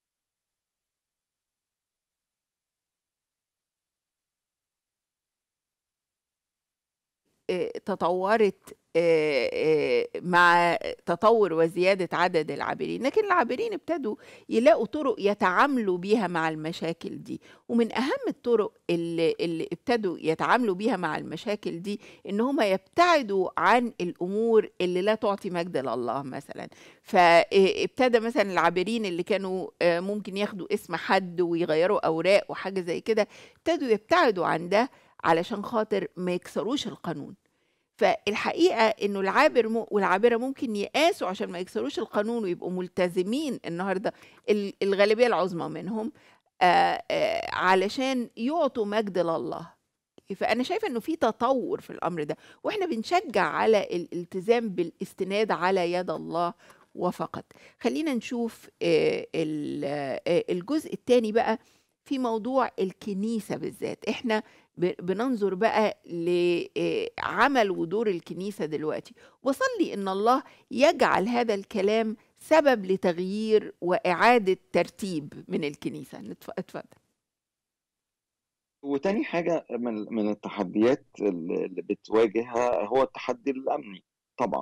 تطورت مع تطور وزيادة عدد العابرين لكن العابرين ابتدوا يلاقوا طرق يتعاملوا بيها مع المشاكل دي ومن أهم الطرق اللي, اللي ابتدوا يتعاملوا بيها مع المشاكل دي إن هم يبتعدوا عن الأمور اللي لا تعطي مجد لله مثلا فابتدى مثلا العابرين اللي كانوا ممكن ياخدوا اسم حد ويغيروا أوراق وحاجة زي كده ابتدوا يبتعدوا عن ده علشان خاطر ما يكسروش القانون فالحقيقه انه العابر م... والعابره ممكن يقاسوا عشان ما يكسروش القانون ويبقوا ملتزمين النهارده الغالبيه العظمى منهم آآ آآ علشان يعطوا مجد لله فانا شايفه انه في تطور في الامر ده واحنا بنشجع على الالتزام بالاستناد على يد الله وفقط خلينا نشوف الجزء الثاني بقى في موضوع الكنيسه بالذات احنا بننظر بقى لعمل ودور الكنيسه دلوقتي وصلي ان الله يجعل هذا الكلام سبب لتغيير واعاده ترتيب من الكنيسه اتفضل وتاني حاجه من من التحديات اللي بتواجهها هو التحدي الامني طبعا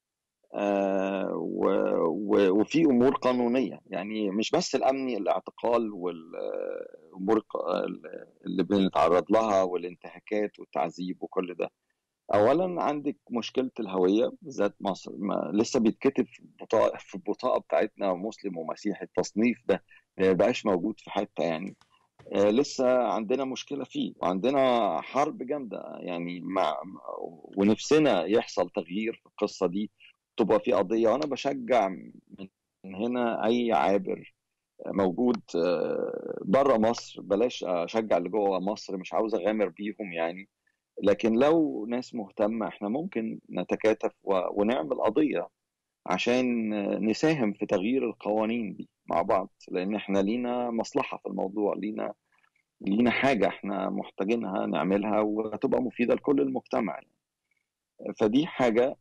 آه وفي امور قانونيه يعني مش بس الامني الاعتقال والامور اللي بنتعرض لها والانتهاكات والتعذيب وكل ده اولا عندك مشكله الهويه بالذات مصر ما لسه بيتكتب في البطاقه في البطاقه بتاعتنا مسلم ومسيحي التصنيف ده ما بقاش موجود في حته يعني آه لسه عندنا مشكله فيه وعندنا حرب جامده يعني مع ونفسنا يحصل تغيير في القصه دي تبقى في قضيه وانا بشجع من هنا اي عابر موجود بره مصر بلاش اشجع اللي جوه مصر مش عاوز اغامر بيهم يعني لكن لو ناس مهتمه احنا ممكن نتكاتف ونعمل قضيه عشان نساهم في تغيير القوانين دي مع بعض لان احنا لينا مصلحه في الموضوع لينا لينا حاجه احنا محتاجينها نعملها وهتبقى مفيده لكل المجتمع يعني. فدي حاجة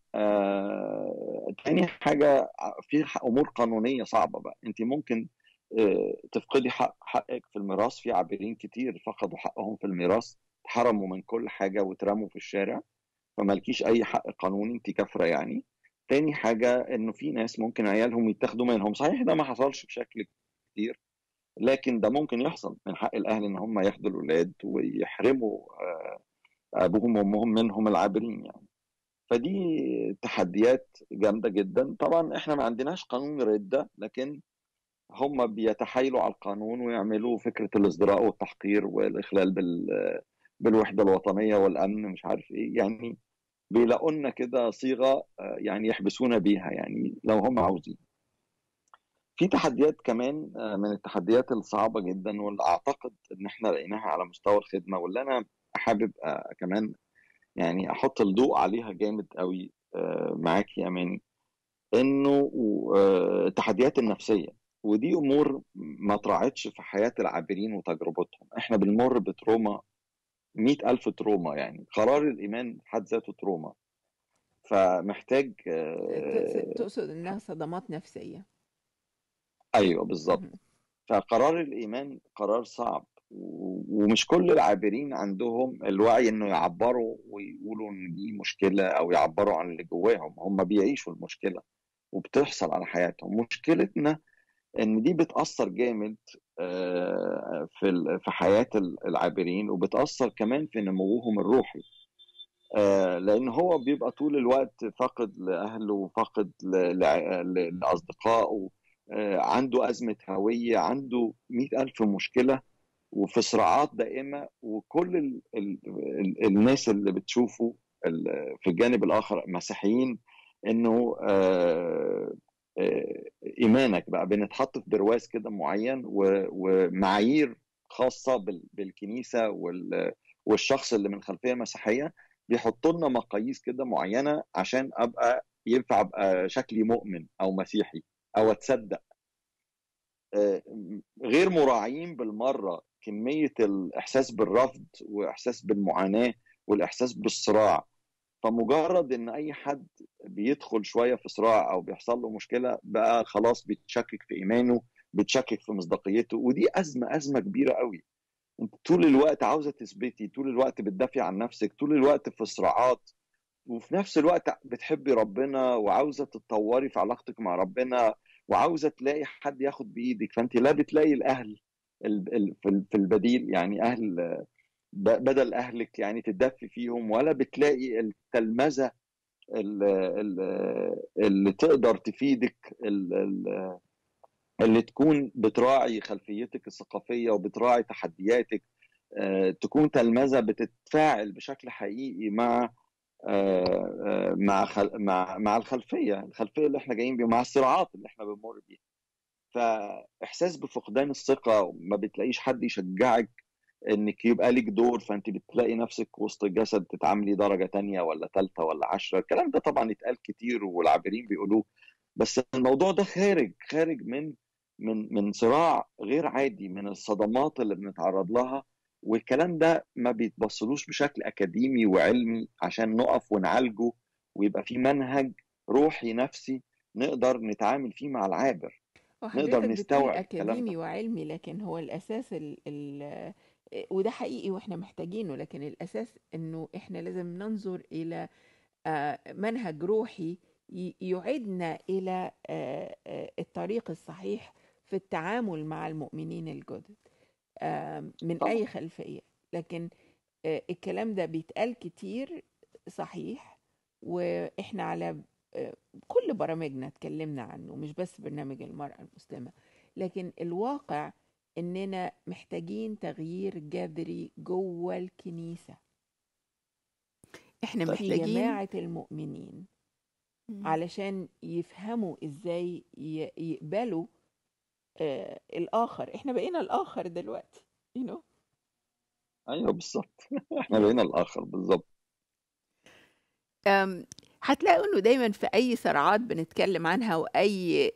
آه، تاني حاجة في أمور قانونية صعبة بقى أنت ممكن آه، تفقدي حق حقك في الميراث في عابرين كتير فقدوا حقهم في الميراث اتحرموا من كل حاجة واترموا في الشارع فمالكيش أي حق قانوني أنت كافرة يعني تاني حاجة إنه في ناس ممكن عيالهم يتاخدوا منهم صحيح ده ما حصلش بشكل كتير لكن ده ممكن يحصل من حق الأهل إن هم ياخدوا الأولاد ويحرموا آه، أبوهم وأمهم منهم العابرين يعني فدي تحديات جامده جدا طبعا احنا ما عندناش قانون رده لكن هم بيتحايلوا على القانون ويعملوا فكره الازدراء والتحقير والاخلال بال بالوحده الوطنيه والامن مش عارف ايه يعني بيلاقوا لنا كده صيغه يعني يحبسونا بيها يعني لو هم عاوزين في تحديات كمان من التحديات الصعبه جدا واللي اعتقد ان احنا لقيناها على مستوى الخدمه واللي انا حابب كمان يعني احط الضوء عليها جامد قوي معاك يا اماني انه التحديات النفسيه ودي امور ما طرعتش في حياه العابرين وتجربتهم احنا بنمر بتروما مئة ألف تروما يعني قرار الإيمان في حد ذاته تروما فمحتاج تقصد إنها صدمات نفسية أيوه بالظبط فقرار الإيمان قرار صعب ومش كل العابرين عندهم الوعي انه يعبروا ويقولوا ان دي مشكله او يعبروا عن اللي جواهم هم بيعيشوا المشكله وبتحصل على حياتهم مشكلتنا ان دي بتاثر جامد في في حياه العابرين وبتاثر كمان في نموهم الروحي لان هو بيبقى طول الوقت فاقد لاهله وفاقد لاصدقائه عنده ازمه هويه عنده مئة ألف مشكله وفي صراعات دائمه وكل ال ال ال الناس اللي بتشوفه في الجانب الاخر مسيحيين انه ايمانك بقى بنتحط في برواز كده معين ومعايير خاصه بالكنيسه والشخص اللي من خلفيه مسيحيه بيحطوا لنا مقاييس كده معينه عشان ابقى ينفع ابقى شكلي مؤمن او مسيحي او اتصدق غير مراعيين بالمره كميه الاحساس بالرفض واحساس بالمعاناه والاحساس بالصراع فمجرد ان اي حد بيدخل شويه في صراع او بيحصل له مشكله بقى خلاص بيتشكك في ايمانه بيتشكك في مصداقيته ودي ازمه ازمه كبيره قوي انت طول الوقت عاوزه تثبتي طول الوقت بتدافعي عن نفسك طول الوقت في صراعات وفي نفس الوقت بتحبي ربنا وعاوزه تتطوري في علاقتك مع ربنا وعاوزه تلاقي حد ياخد بايدك فانت لا بتلاقي الاهل في البديل يعني اهل بدل اهلك يعني تدفي فيهم ولا بتلاقي التلمذه اللي تقدر تفيدك اللي تكون بتراعي خلفيتك الثقافيه وبتراعي تحدياتك تكون تلمذه بتتفاعل بشكل حقيقي مع مع مع مع الخلفيه الخلفيه اللي احنا جايين بيها مع الصراعات اللي احنا بنمر بيها فاحساس بفقدان الثقه ما بتلاقيش حد يشجعك انك يبقى لك دور فانت بتلاقي نفسك وسط الجسد تتعاملي درجه تانية ولا ثالثه ولا عشرة الكلام ده طبعا اتقال كتير والعابرين بيقولوه بس الموضوع ده خارج خارج من من من صراع غير عادي من الصدمات اللي بنتعرض لها والكلام ده ما بيتبصلوش بشكل اكاديمي وعلمي عشان نقف ونعالجه ويبقى في منهج روحي نفسي نقدر نتعامل فيه مع العابر نقدر نستوعب اكاديمي وعلمي لكن هو الاساس ال ال وده حقيقي واحنا محتاجينه لكن الاساس انه احنا لازم ننظر الى منهج روحي يعيدنا الى الطريق الصحيح في التعامل مع المؤمنين الجدد من اي خلفيه لكن الكلام ده بيتقال كتير صحيح واحنا على كل برامجنا اتكلمنا عنه مش بس برنامج المراه المسلمه لكن الواقع اننا محتاجين تغيير جذري جوه الكنيسه احنا محتاجين في جماعه المؤمنين علشان يفهموا ازاي يقبلوا آه الاخر احنا بقينا الاخر دلوقتي you know? ايوه بالظبط احنا بقينا الاخر بالظبط هتلاقوا انه دايما في اي صراعات بنتكلم عنها واي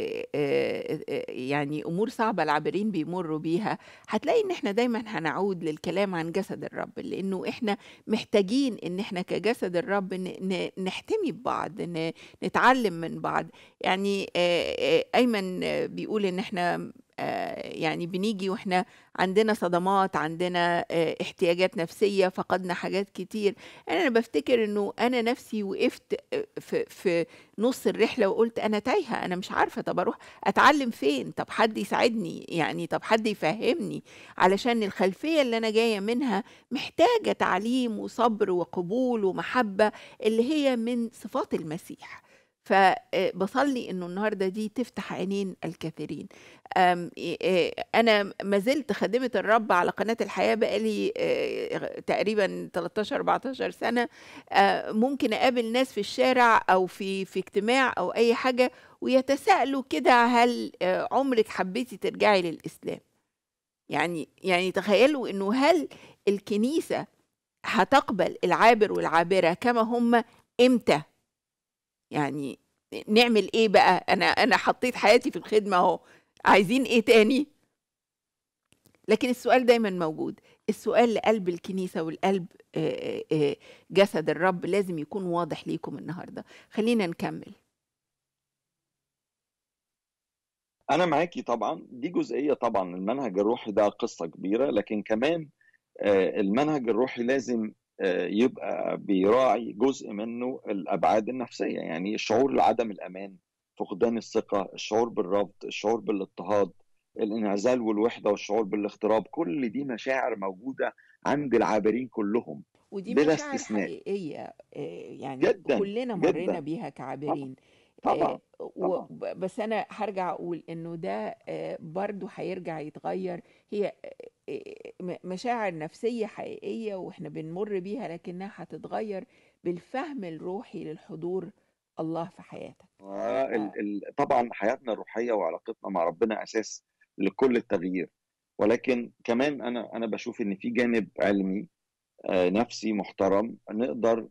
يعني امور صعبه العابرين بيمروا بيها هتلاقي ان احنا دايما هنعود للكلام عن جسد الرب لانه احنا محتاجين ان احنا كجسد الرب نحتمي ببعض نتعلم من بعض يعني ايمن بيقول ان احنا يعني بنيجي واحنا عندنا صدمات عندنا احتياجات نفسيه فقدنا حاجات كتير انا بفتكر انه انا نفسي وقفت في, في نص الرحله وقلت انا تايهه انا مش عارفه طب اروح اتعلم فين طب حد يساعدني يعني طب حد يفهمني علشان الخلفيه اللي انا جايه منها محتاجه تعليم وصبر وقبول ومحبه اللي هي من صفات المسيح فبصلي انه النهارده دي تفتح عينين الكثيرين انا ما زلت خادمه الرب على قناه الحياه بقالي تقريبا 13 14 سنه ممكن اقابل ناس في الشارع او في في اجتماع او اي حاجه ويتساءلوا كده هل عمرك حبيتي ترجعي للاسلام يعني يعني تخيلوا انه هل الكنيسه هتقبل العابر والعابره كما هم امتى يعني نعمل ايه بقى انا انا حطيت حياتي في الخدمه اهو عايزين ايه تاني لكن السؤال دايما موجود السؤال لقلب الكنيسه والقلب جسد الرب لازم يكون واضح ليكم النهارده خلينا نكمل انا معاكي طبعا دي جزئيه طبعا المنهج الروحي ده قصه كبيره لكن كمان المنهج الروحي لازم يبقى بيراعي جزء منه الابعاد النفسيه يعني الشعور بعدم الامان فقدان الثقه الشعور بالرفض الشعور بالاضطهاد الانعزال والوحده والشعور بالاغتراب كل دي مشاعر موجوده عند العابرين كلهم ودي بلا مشاعر استثناء حقيقيه يعني جدا كلنا مرينا جدا بيها كعابرين طبعا, طبعا. بس انا هرجع اقول انه ده برضو هيرجع يتغير هي مشاعر نفسيه حقيقيه واحنا بنمر بيها لكنها هتتغير بالفهم الروحي للحضور الله في حياتك طبعا حياتنا الروحيه وعلاقتنا مع ربنا اساس لكل التغيير ولكن كمان انا انا بشوف ان في جانب علمي نفسي محترم نقدر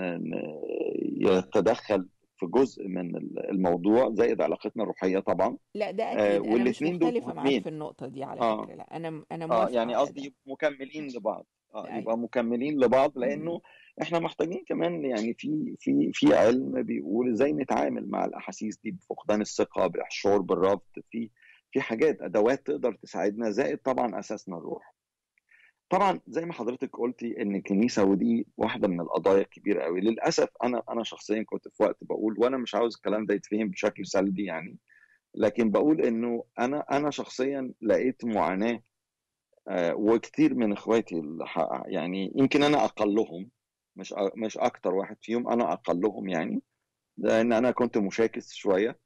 يتدخل في جزء من الموضوع زائد علاقتنا الروحيه طبعا لا ده اكيد آه انا مش مختلفه معاك في النقطه دي على آه. فكره لا انا انا آه يعني قصدي مكملين لبعض اه يبقى مكملين لبعض لانه احنا محتاجين كمان يعني في في في علم بيقول ازاي نتعامل مع الاحاسيس دي بفقدان الثقه بالشعور بالرفض في في حاجات ادوات تقدر تساعدنا زائد طبعا اساسنا الروح طبعا زي ما حضرتك قلتي ان الكنيسه ودي واحده من القضايا الكبيره قوي للاسف انا انا شخصيا كنت في وقت بقول وانا مش عاوز الكلام ده يتفهم بشكل سلبي يعني لكن بقول انه انا انا شخصيا لقيت معاناه آه، وكتير من اخواتي يعني يمكن انا اقلهم مش مش اكتر واحد فيهم انا اقلهم يعني لان انا كنت مشاكس شويه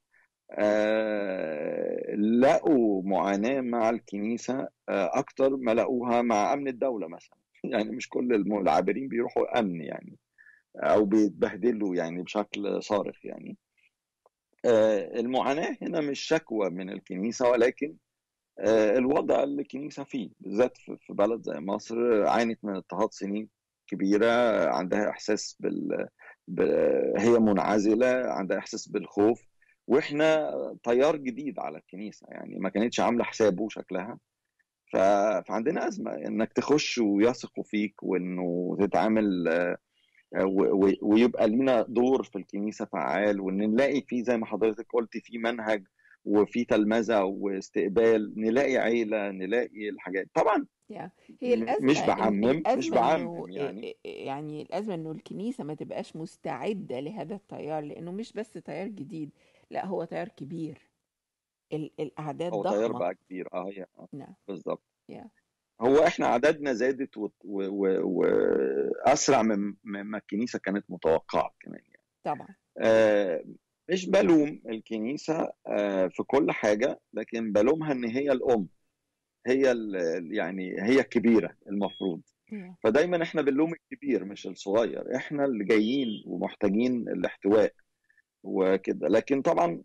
آه لقوا معاناه مع الكنيسه آه اكتر ما لقوها مع امن الدوله مثلا يعني مش كل العابرين بيروحوا امن يعني او بيتبهدلوا يعني بشكل صارخ يعني آه المعاناه هنا مش شكوى من الكنيسه ولكن آه الوضع اللي الكنيسه فيه بالذات في بلد زي مصر عانت من اضطهاد سنين كبيره عندها احساس بال ب... هي منعزله عندها احساس بالخوف واحنا تيار جديد على الكنيسه يعني ما كانتش عامله حسابه شكلها ف... فعندنا ازمه انك تخش ويثقوا فيك وانه تتعامل و... ويبقى لينا دور في الكنيسه فعال وان نلاقي فيه زي ما حضرتك قلتي في منهج وفي تلمذه واستقبال نلاقي عيله نلاقي الحاجات طبعا هي الأزمة مش بعمم مش بعمم يعني يعني الأزمة إنه الكنيسة ما تبقاش مستعدة لهذا التيار لأنه مش بس تيار جديد لا هو تيار كبير الأعداد هو ضخمة تيار بقى كبير اه هي نعم بالظبط yeah. هو احنا عددنا زادت واسرع من ما الكنيسه كانت متوقعه كمان يعني طبعا آه مش بلوم الكنيسه آه في كل حاجه لكن بلومها ان هي الام هي يعني هي الكبيره المفروض فدايما احنا بنلوم الكبير مش الصغير احنا اللي جايين ومحتاجين الاحتواء وكده لكن طبعا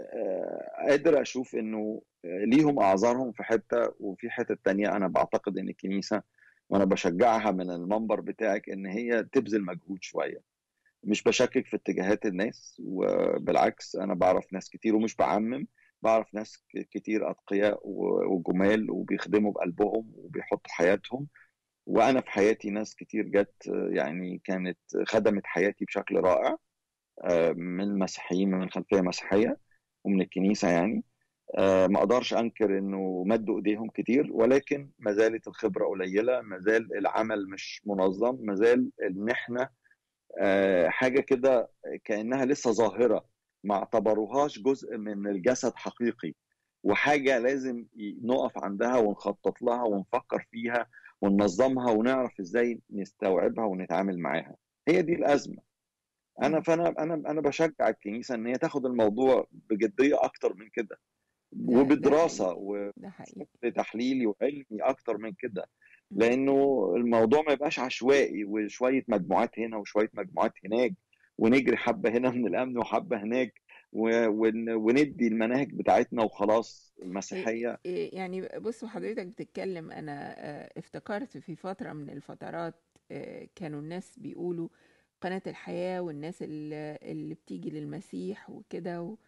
قادر اشوف انه ليهم اعذارهم في حته وفي حته تانية انا بعتقد ان الكنيسه وانا بشجعها من المنبر بتاعك ان هي تبذل مجهود شويه مش بشكك في اتجاهات الناس وبالعكس انا بعرف ناس كتير ومش بعمم بعرف ناس كتير اتقياء وجمال وبيخدموا بقلبهم وبيحطوا حياتهم وانا في حياتي ناس كتير جت يعني كانت خدمت حياتي بشكل رائع من مسيحيين من خلفيه مسيحيه ومن الكنيسه يعني ما اقدرش انكر انه مدوا ايديهم كتير ولكن ما زالت الخبره قليله ما زال العمل مش منظم ما زال ان احنا حاجه كده كانها لسه ظاهره ما اعتبروهاش جزء من الجسد حقيقي وحاجه لازم نقف عندها ونخطط لها ونفكر فيها وننظمها ونعرف ازاي نستوعبها ونتعامل معاها هي دي الازمه انا فانا انا انا بشجع الكنيسه ان هي تاخد الموضوع بجديه اكتر من كده وبدراسه وتحليلي وعلمي اكتر من كده لانه الموضوع ما يبقاش عشوائي وشويه مجموعات هنا وشويه مجموعات هناك ونجري حبه هنا من الامن وحبه هناك وندي المناهج بتاعتنا وخلاص المسيحيه يعني بص حضرتك بتتكلم انا افتكرت في فتره من الفترات كانوا الناس بيقولوا قناه الحياه والناس اللي بتيجي للمسيح وكده و...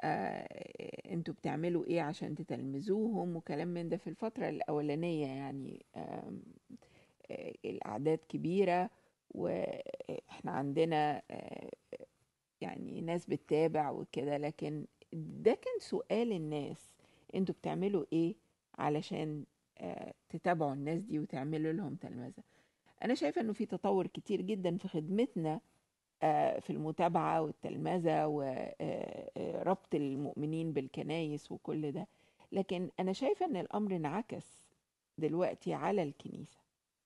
آه، انتوا بتعملوا ايه عشان تتلمذوهم وكلام من ده في الفترة الأولانية يعني آه، الأعداد كبيرة وإحنا عندنا آه، يعني ناس بتتابع وكده لكن ده كان سؤال الناس انتوا بتعملوا ايه علشان تتابعوا الناس دي وتعملوا لهم تلمذة أنا شايفة إنه في تطور كتير جدا في خدمتنا في المتابعة والتلمذة وربط المؤمنين بالكنايس وكل ده لكن أنا شايفة أن الأمر انعكس دلوقتي على الكنيسة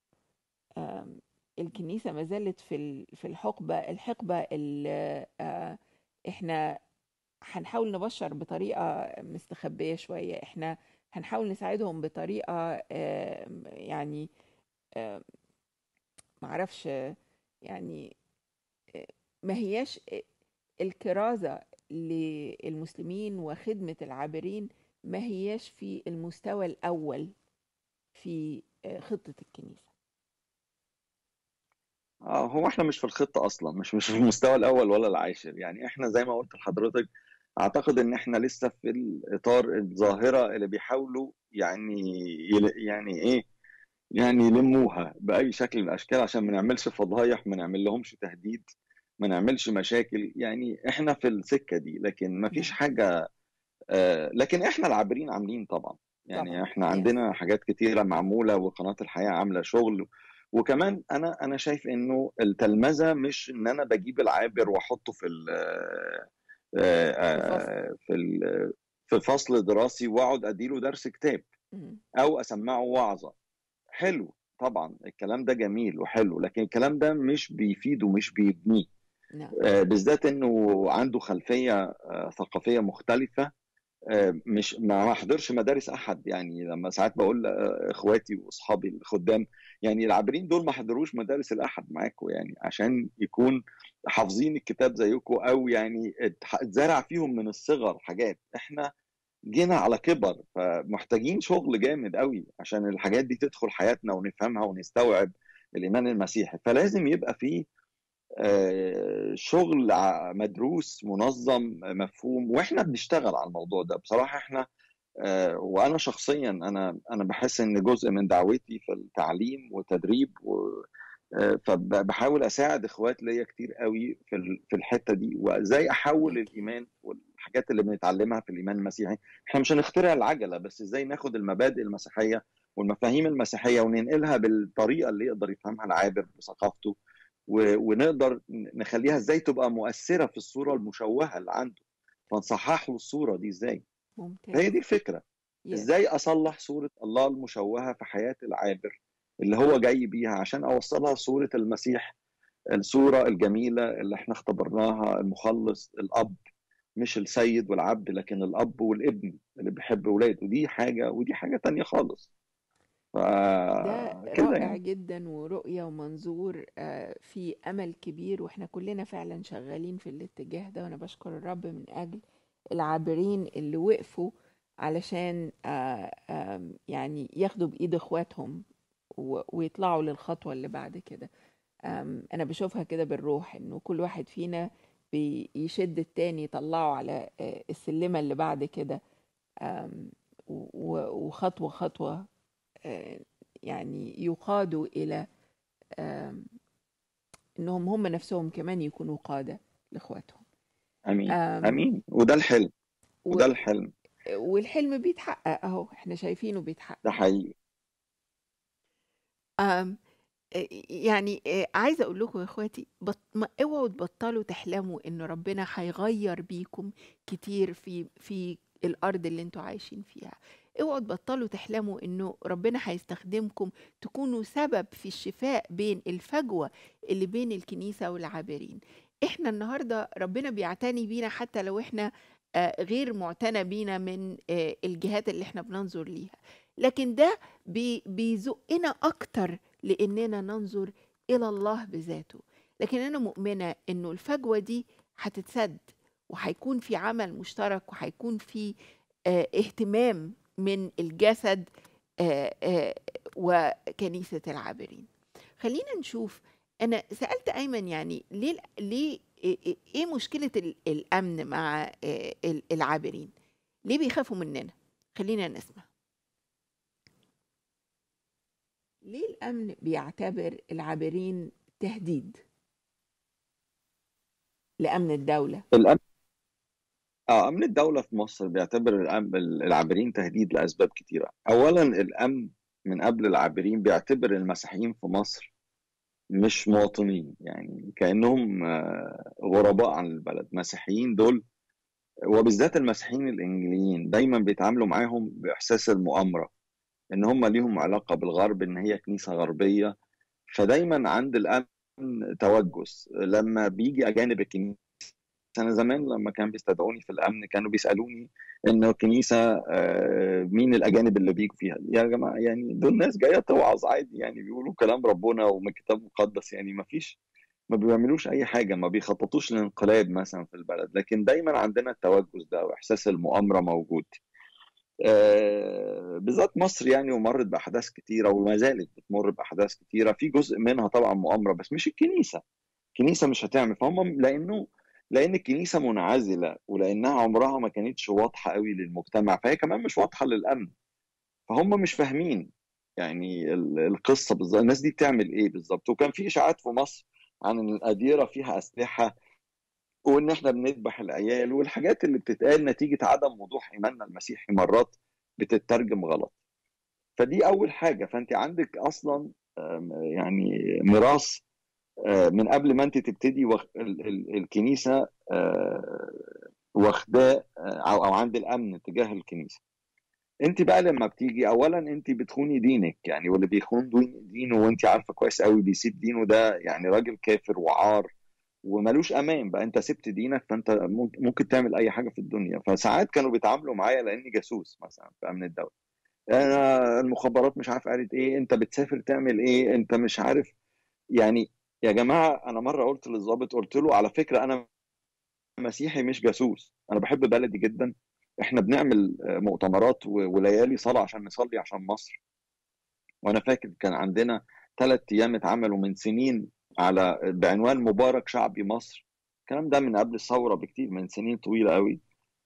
الكنيسة ما زالت في في الحقبة الحقبة اللي احنا هنحاول نبشر بطريقة مستخبية شوية احنا هنحاول نساعدهم بطريقة يعني معرفش يعني ما هياش الكرازة للمسلمين وخدمة العابرين ما هياش في المستوى الأول في خطة الكنيسة آه هو احنا مش في الخطة أصلا مش مش في المستوى الأول ولا العاشر يعني احنا زي ما قلت لحضرتك أعتقد إن احنا لسه في الإطار الظاهرة اللي بيحاولوا يعني يعني إيه يعني يلموها بأي شكل من الأشكال عشان ما نعملش فضايح ما نعمل لهمش تهديد ما نعملش مشاكل يعني احنا في السكة دي لكن ما فيش نعم حاجة آه، لكن احنا العابرين عاملين طبعا يعني طبعا احنا يس عندنا حاجات كتيرة معمولة وقناة الحياة عاملة شغل وكمان انا انا شايف انه التلمذة مش ان انا بجيب العابر واحطه في ال آه، في الفصل آه، في ال- في فصل دراسي واقعد اديله درس كتاب مم. او اسمعه وعظة حلو طبعا الكلام ده جميل وحلو لكن الكلام ده مش بيفيده مش بيبنيه نعم آه، بالذات انه عنده خلفية آه، ثقافية مختلفة آه، مش ما ما حضرش مدارس احد يعني لما ساعات بقول آه، اخواتي واصحابي الخدام يعني العابرين دول ما حضروش مدارس الاحد معاكم يعني عشان يكون حافظين الكتاب زيكم او يعني اتح- اتزرع فيهم من الصغر حاجات احنا جينا على كبر فمحتاجين شغل جامد قوي عشان الحاجات دي تدخل حياتنا ونفهمها ونستوعب الايمان المسيحي فلازم يبقى فيه آه، شغل ع- مدروس منظم مفهوم واحنا بنشتغل على الموضوع ده بصراحه احنا آه، وانا شخصيا انا انا بحس ان جزء من دعوتي في التعليم والتدريب و آه، فبحاول اساعد اخوات ليا كتير قوي في ال- في الحته دي وازاي احول أكيد الايمان والحاجات اللي بنتعلمها في الايمان المسيحي احنا مش هنخترع العجله بس ازاي ناخد المبادئ المسيحيه والمفاهيم المسيحيه وننقلها بالطريقه اللي يقدر يفهمها العابر بثقافته و- ونقدر نخليها ازاي تبقى مؤثره في الصوره المشوهه اللي عنده فنصحح له الصوره دي ازاي فهي ممتاز دي الفكره يس ازاي اصلح صوره الله المشوهه في حياه العابر اللي هو جاي بيها عشان اوصلها صوره المسيح الصوره الجميله اللي احنا اختبرناها المخلص الاب مش السيد والعبد لكن الاب والابن اللي بيحب اولاده دي حاجه ودي حاجه تانية خالص ده فكده رائع يعني جدا ورؤية ومنظور آه، في أمل كبير وإحنا كلنا فعلا شغالين في الاتجاه ده وأنا بشكر الرب من أجل العابرين اللي وقفوا علشان آه، آم، يعني ياخدوا بإيد إخواتهم و- ويطلعوا للخطوة اللي بعد كده آم، أنا بشوفها كده بالروح إنه كل واحد فينا بيشد التاني يطلعه على آه، السلمة اللي بعد كده آم، و- وخطوة خطوة آه، يعني يقادوا إلى آم، إنهم هم نفسهم كمان يكونوا قادة لإخواتهم امين آم، امين وده الحلم و- وده الحلم والحلم بيتحقق أهو إحنا شايفينه ده بيتحقق حقيقي آم، آه، يعني آه، عايزة أقول لكم يا إخواتي بط... ما اوعوا تبطلوا تحلموا إن ربنا هيغير بيكم كتير في في الأرض اللي انتوا عايشين فيها اوعوا تبطلوا تحلموا إنه ربنا هيستخدمكم تكونوا سبب في الشفاء بين الفجوة اللي بين الكنيسة والعابرين احنا النهاردة ربنا بيعتني بينا حتى لو احنا آه، غير معتنى بينا من آه، الجهات اللي احنا بننظر ليها لكن ده بي- بيزقنا أكتر لأننا ننظر إلى الله بذاته لكن أنا مؤمنة إنه الفجوة دي هتتسد وهيكون في عمل مشترك وهيكون في آه، اهتمام من الجسد آه، آه، وكنيسة العابرين خلينا نشوف أنا سألت أيمن يعني ليه ليه إيه إيه- إيه مشكلة ال- الأمن مع آه، ال- العابرين؟ ليه بيخافوا مننا؟ خلينا نسمع ليه الأمن بيعتبر العابرين تهديد لأمن الدولة؟ الأمن اه امن الدوله في مصر بيعتبر الأم- العابرين تهديد لاسباب كتيره اولا الامن من قبل العابرين بيعتبر المسيحيين في مصر مش مواطنين يعني كانهم آه، غرباء عن البلد مسيحيين دول وبالذات المسيحيين الانجليين دايما بيتعاملوا معاهم باحساس المؤامره ان هم ليهم علاقه بالغرب ان هي كنيسه غربيه فدايما عند الامن توجس لما بيجي اجانب الكنيسه انا زمان لما كان بيستدعوني في الامن كانوا بيسالوني انه الكنيسه آه، مين الاجانب اللي بيجوا فيها يا جماعه يعني دول ناس جايه توعظ عادي يعني بيقولوا كلام ربنا ومن الكتاب المقدس يعني ما فيش ما بيعملوش اي حاجه ما بيخططوش لانقلاب مثلا في البلد لكن دايما عندنا التوجس ده واحساس المؤامره موجود آه، بالذات مصر يعني ومرت باحداث كتيره وما زالت بتمر باحداث كتيره في جزء منها طبعا مؤامره بس مش الكنيسه الكنيسه مش هتعمل فهم لانه لان الكنيسه منعزله ولانها عمرها ما كانتش واضحه قوي للمجتمع فهي كمان مش واضحه للامن فهم مش فاهمين يعني ال- القصه بالظبط الناس دي بتعمل ايه بالظبط وكان في اشاعات في مصر عن ان الاديره فيها اسلحه وان احنا بنذبح العيال والحاجات اللي بتتقال نتيجه عدم وضوح ايماننا المسيحي مرات بتترجم غلط فدي اول حاجه فانت عندك اصلا آم، يعني ميراث آه، من قبل ما انت تبتدي وخ... ال... ال... الكنيسه آه، واخداه آه، او او عند الامن تجاه الكنيسه انت بقى لما بتيجي اولا انت بتخوني دينك يعني واللي بيخون دين- دينه وانت عارفه كويس قوي بيسيب دينه ده يعني راجل كافر وعار وملوش امان بقى انت سبت دينك فانت ممكن ممكن تعمل اي حاجه في الدنيا فساعات كانوا بيتعاملوا معايا لاني جاسوس مثلا في امن الدوله انا المخابرات مش عارف قالت ايه انت بتسافر تعمل ايه انت مش عارف يعني يا جماعه انا مره قلت للضابط قلت له على فكره انا مسيحي مش جاسوس انا بحب بلدي جدا احنا بنعمل آه، مؤتمرات و- وليالي صلاه عشان نصلي عشان مصر وانا فاكر كان عندنا ثلاث ايام اتعملوا من سنين على بعنوان مبارك شعبي مصر الكلام ده من قبل الثوره بكتير من سنين طويله قوي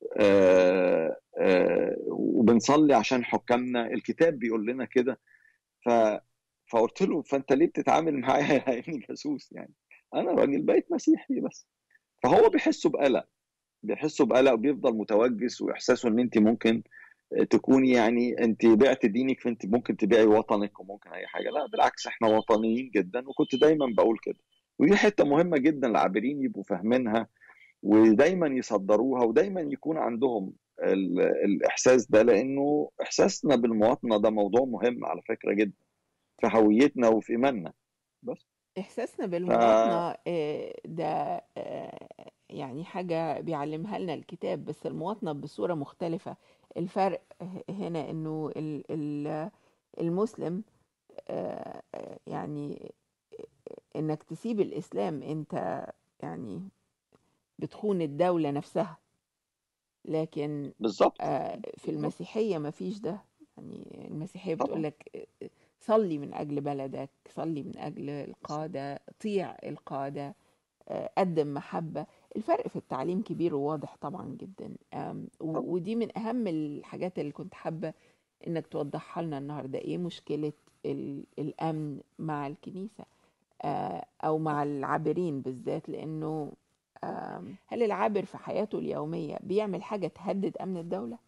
آه آه وبنصلي عشان حكامنا الكتاب بيقول لنا كده ف فقلت له فانت ليه بتتعامل معايا اني جاسوس يعني انا راجل بقيت مسيحي بس فهو بيحسوا بقلق بيحسوا بقلق وبيفضل متوجس واحساسه ان انت ممكن تكوني يعني انت بعت دينك فانت ممكن تبيعي وطنك وممكن اي حاجه لا بالعكس احنا وطنيين جدا وكنت دايما بقول كده ودي حته مهمه جدا العابرين يبقوا فاهمينها ودايما يصدروها ودايما يكون عندهم ال- الاحساس ده لانه احساسنا بالمواطنه ده موضوع مهم على فكره جدا في هويتنا وفي ايماننا بس إحساسنا ف بالمواطنة آه، ده آه، يعني حاجة بيعلمها لنا الكتاب بس المواطنة بصورة مختلفة الفرق هنا إنه ال- ال- المسلم آه، آه، يعني إنك تسيب الإسلام أنت يعني بتخون الدولة نفسها لكن بالظبط آه، في بالظبط المسيحية مفيش ده يعني المسيحية بتقول طبعا لك صلي من أجل بلدك صلي من أجل القادة طيع القادة آه، قدم محبة الفرق في التعليم كبير وواضح طبعا جدا آم، و- طبعا ودي من أهم الحاجات اللي كنت حابة إنك توضحها لنا النهاردة إيه مشكلة ال- الأمن مع الكنيسة آه، أو مع العابرين بالذات لأنه آم، هل العابر في حياته اليومية بيعمل حاجة تهدد أمن الدولة؟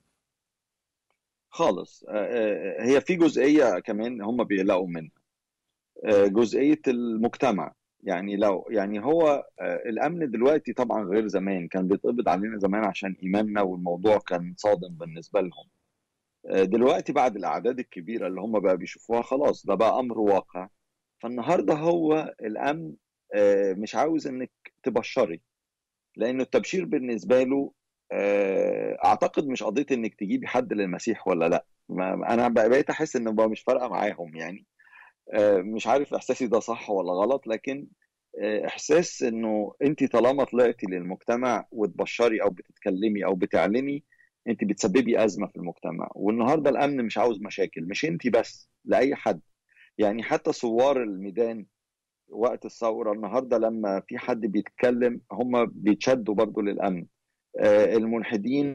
خالص آه، آه، هي في جزئيه كمان هم بيقلقوا منها آه، جزئيه المجتمع يعني لو يعني هو آه، الامن دلوقتي طبعا غير زمان كان بيتقبض علينا زمان عشان ايماننا والموضوع كان صادم بالنسبه لهم آه، دلوقتي بعد الاعداد الكبيره اللي هم بقى بيشوفوها خلاص ده بقى امر واقع فالنهارده هو الامن آه، مش عاوز انك تبشري لانه التبشير بالنسبه له آه، اعتقد مش قضيه انك تجيبي حد للمسيح ولا لا ما- انا بقيت احس ان بقى مش فارقه معاهم يعني آه، مش عارف احساسي ده صح ولا غلط لكن آه، احساس انه انت طالما طلعتي للمجتمع وتبشري او بتتكلمي او بتعلني انت بتسببي ازمه في المجتمع والنهارده الامن مش عاوز مشاكل مش انت بس لاي حد يعني حتى ثوار الميدان وقت الثوره النهارده لما في حد بيتكلم هم بيتشدوا برضو للامن آه، الملحدين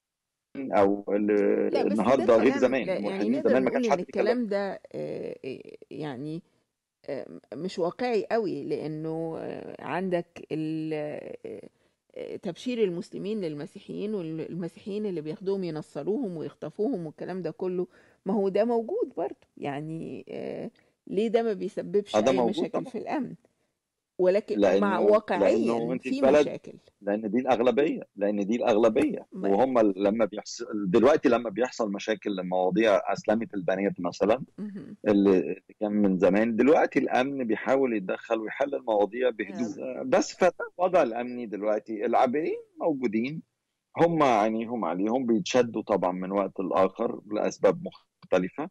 او ال- لا بس ده النهارده غير كلام زمان لا يعني الملحدين نقدر زمان ما نقول كانش ان حد بيتكلم الكلام ده آه، آه، يعني آه، مش واقعي قوي لانه آه، عندك ال- آه، آه، تبشير المسلمين للمسيحيين والمسيحيين اللي بياخدوهم ينصروهم ويخطفوهم والكلام ده كله ما هو ده موجود برضه يعني آه، ليه ده ما بيسببش اه ده اي موجود مشاكل طبعا في الامن ولكن مع لانه لانه واقعيا انت في في بلد مشاكل لان دي الاغلبيه لان دي الاغلبيه ما- وهم لما بيحصل دلوقتي لما بيحصل مشاكل لمواضيع اسلمت البنات مثلا مهم. اللي اللي كان من زمان دلوقتي الامن بيحاول يتدخل ويحل المواضيع بهدوء آه، بس فالوضع الامني دلوقتي العابرين موجودين هم عينيهم عليهم بيتشدوا طبعا من وقت لاخر لاسباب مختلفه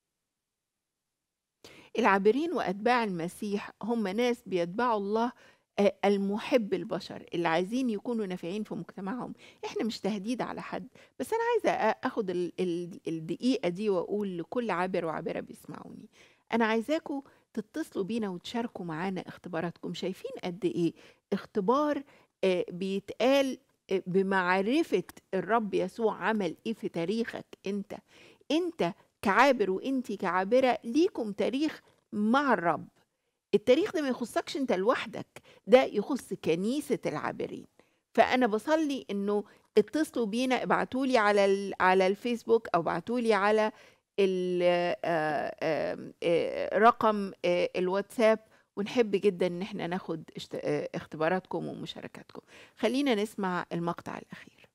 العابرين وأتباع المسيح هم ناس بيتبعوا الله آه، المحب البشر اللي عايزين يكونوا نافعين في مجتمعهم احنا مش تهديد على حد بس انا عايزه أ- اخد ال- ال- الدقيقه دي واقول لكل عابر وعابره بيسمعوني انا عايزاكم تتصلوا بينا وتشاركوا معانا اختباراتكم شايفين قد ايه اختبار آه، بيتقال آه، بمعرفه الرب يسوع عمل ايه في تاريخك انت انت كعابر وانت كعابره ليكم تاريخ مع الرب التاريخ ده ما يخصكش انت لوحدك ده يخص كنيسه العابرين فانا بصلي انه اتصلوا بينا ابعتوا لي على ال- على الفيسبوك او ابعتوا لي على ال- آه، آه، آه، رقم آه، الواتساب ونحب جدا ان احنا ناخد اشت- آه، اختباراتكم ومشاركاتكم خلينا نسمع المقطع الاخير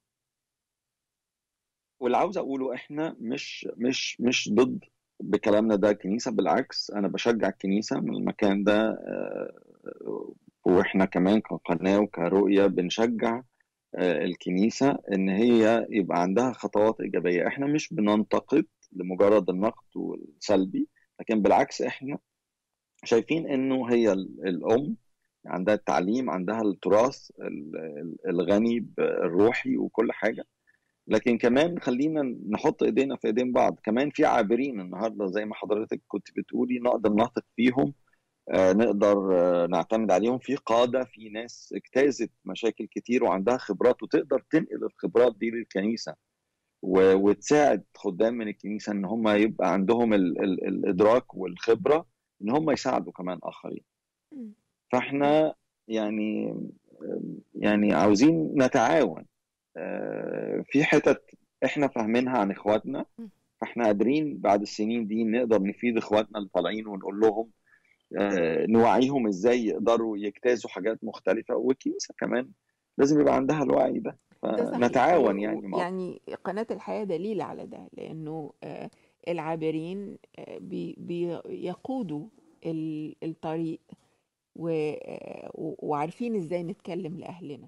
واللي عاوز اقوله احنا مش مش مش ضد بكلامنا ده الكنيسه بالعكس انا بشجع الكنيسه من المكان ده آه، واحنا كمان كقناه وكرؤيه بنشجع آه، الكنيسه ان هي يبقى عندها خطوات ايجابيه احنا مش بننتقد لمجرد النقد والسلبي لكن بالعكس احنا شايفين انه هي ال- الام عندها التعليم عندها التراث ال- ال- الغني بالروحي وكل حاجه لكن كمان خلينا نحط ايدينا في ايدين بعض كمان في عابرين النهارده زي ما حضرتك كنت بتقولي نقدر نثق فيهم آه، نقدر آه، نعتمد عليهم في قادة في ناس اجتازت مشاكل كتير وعندها خبرات وتقدر تنقل الخبرات دي للكنيسة و- وتساعد خدام من الكنيسة ان هم يبقى عندهم ال ال الادراك والخبرة ان هم يساعدوا كمان اخرين مم. فاحنا يعني يعني عاوزين نتعاون آه، في حتت احنا فاهمينها عن اخواتنا مم. فاحنا قادرين بعد السنين دي نقدر نفيد اخواتنا اللي طالعين ونقول لهم آه، نوعيهم ازاي يقدروا يجتازوا حاجات مختلفة والكنيسة كمان لازم يبقى عندها الوعي ده ده صحيح فنتعاون و- يعني و- مع يعني قناة الحياة دليل على ده لأنه آه، العابرين آه، بي- بيقودوا ال- الطريق و- آه، و- وعارفين ازاي نتكلم لأهلنا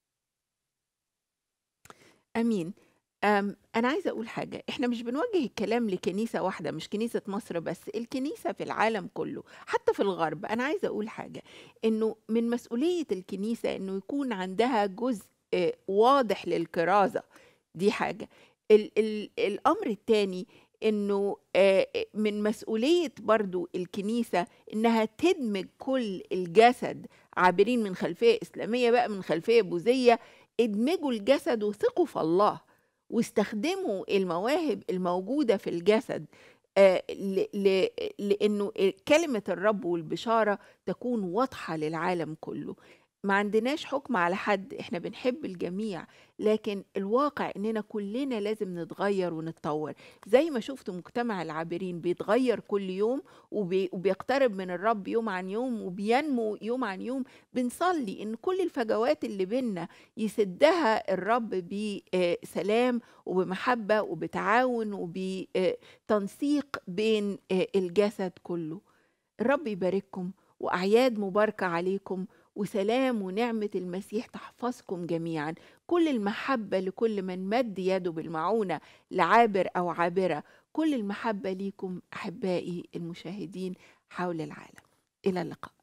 امين أم انا عايزه اقول حاجه احنا مش بنوجه الكلام لكنيسه واحده مش كنيسه مصر بس الكنيسه في العالم كله حتى في الغرب انا عايزه اقول حاجه انه من مسؤوليه الكنيسه انه يكون عندها جزء آه، واضح للكرازه دي حاجه ال ال الامر الثاني انه آه، من مسؤوليه برضو الكنيسه انها تدمج كل الجسد عابرين من خلفيه اسلاميه بقى من خلفيه بوذيه ادمجوا الجسد وثقوا في الله واستخدموا المواهب الموجودة في الجسد آه، ل- ل- لأنه كلمة الرب والبشارة تكون واضحة للعالم كله ما عندناش حكم على حد احنا بنحب الجميع لكن الواقع اننا كلنا لازم نتغير ونتطور زي ما شفت مجتمع العابرين بيتغير كل يوم وبي وبيقترب من الرب يوم عن يوم وبينمو يوم عن يوم بنصلي ان كل الفجوات اللي بينا يسدها الرب بسلام وبمحبة وبتعاون وبتنسيق بين آه، الجسد كله الرب يبارككم وأعياد مباركة عليكم وسلام ونعمة المسيح تحفظكم جميعا كل المحبة لكل من مد يده بالمعونة لعابر أو عابرة كل المحبة ليكم أحبائي المشاهدين حول العالم إلى اللقاء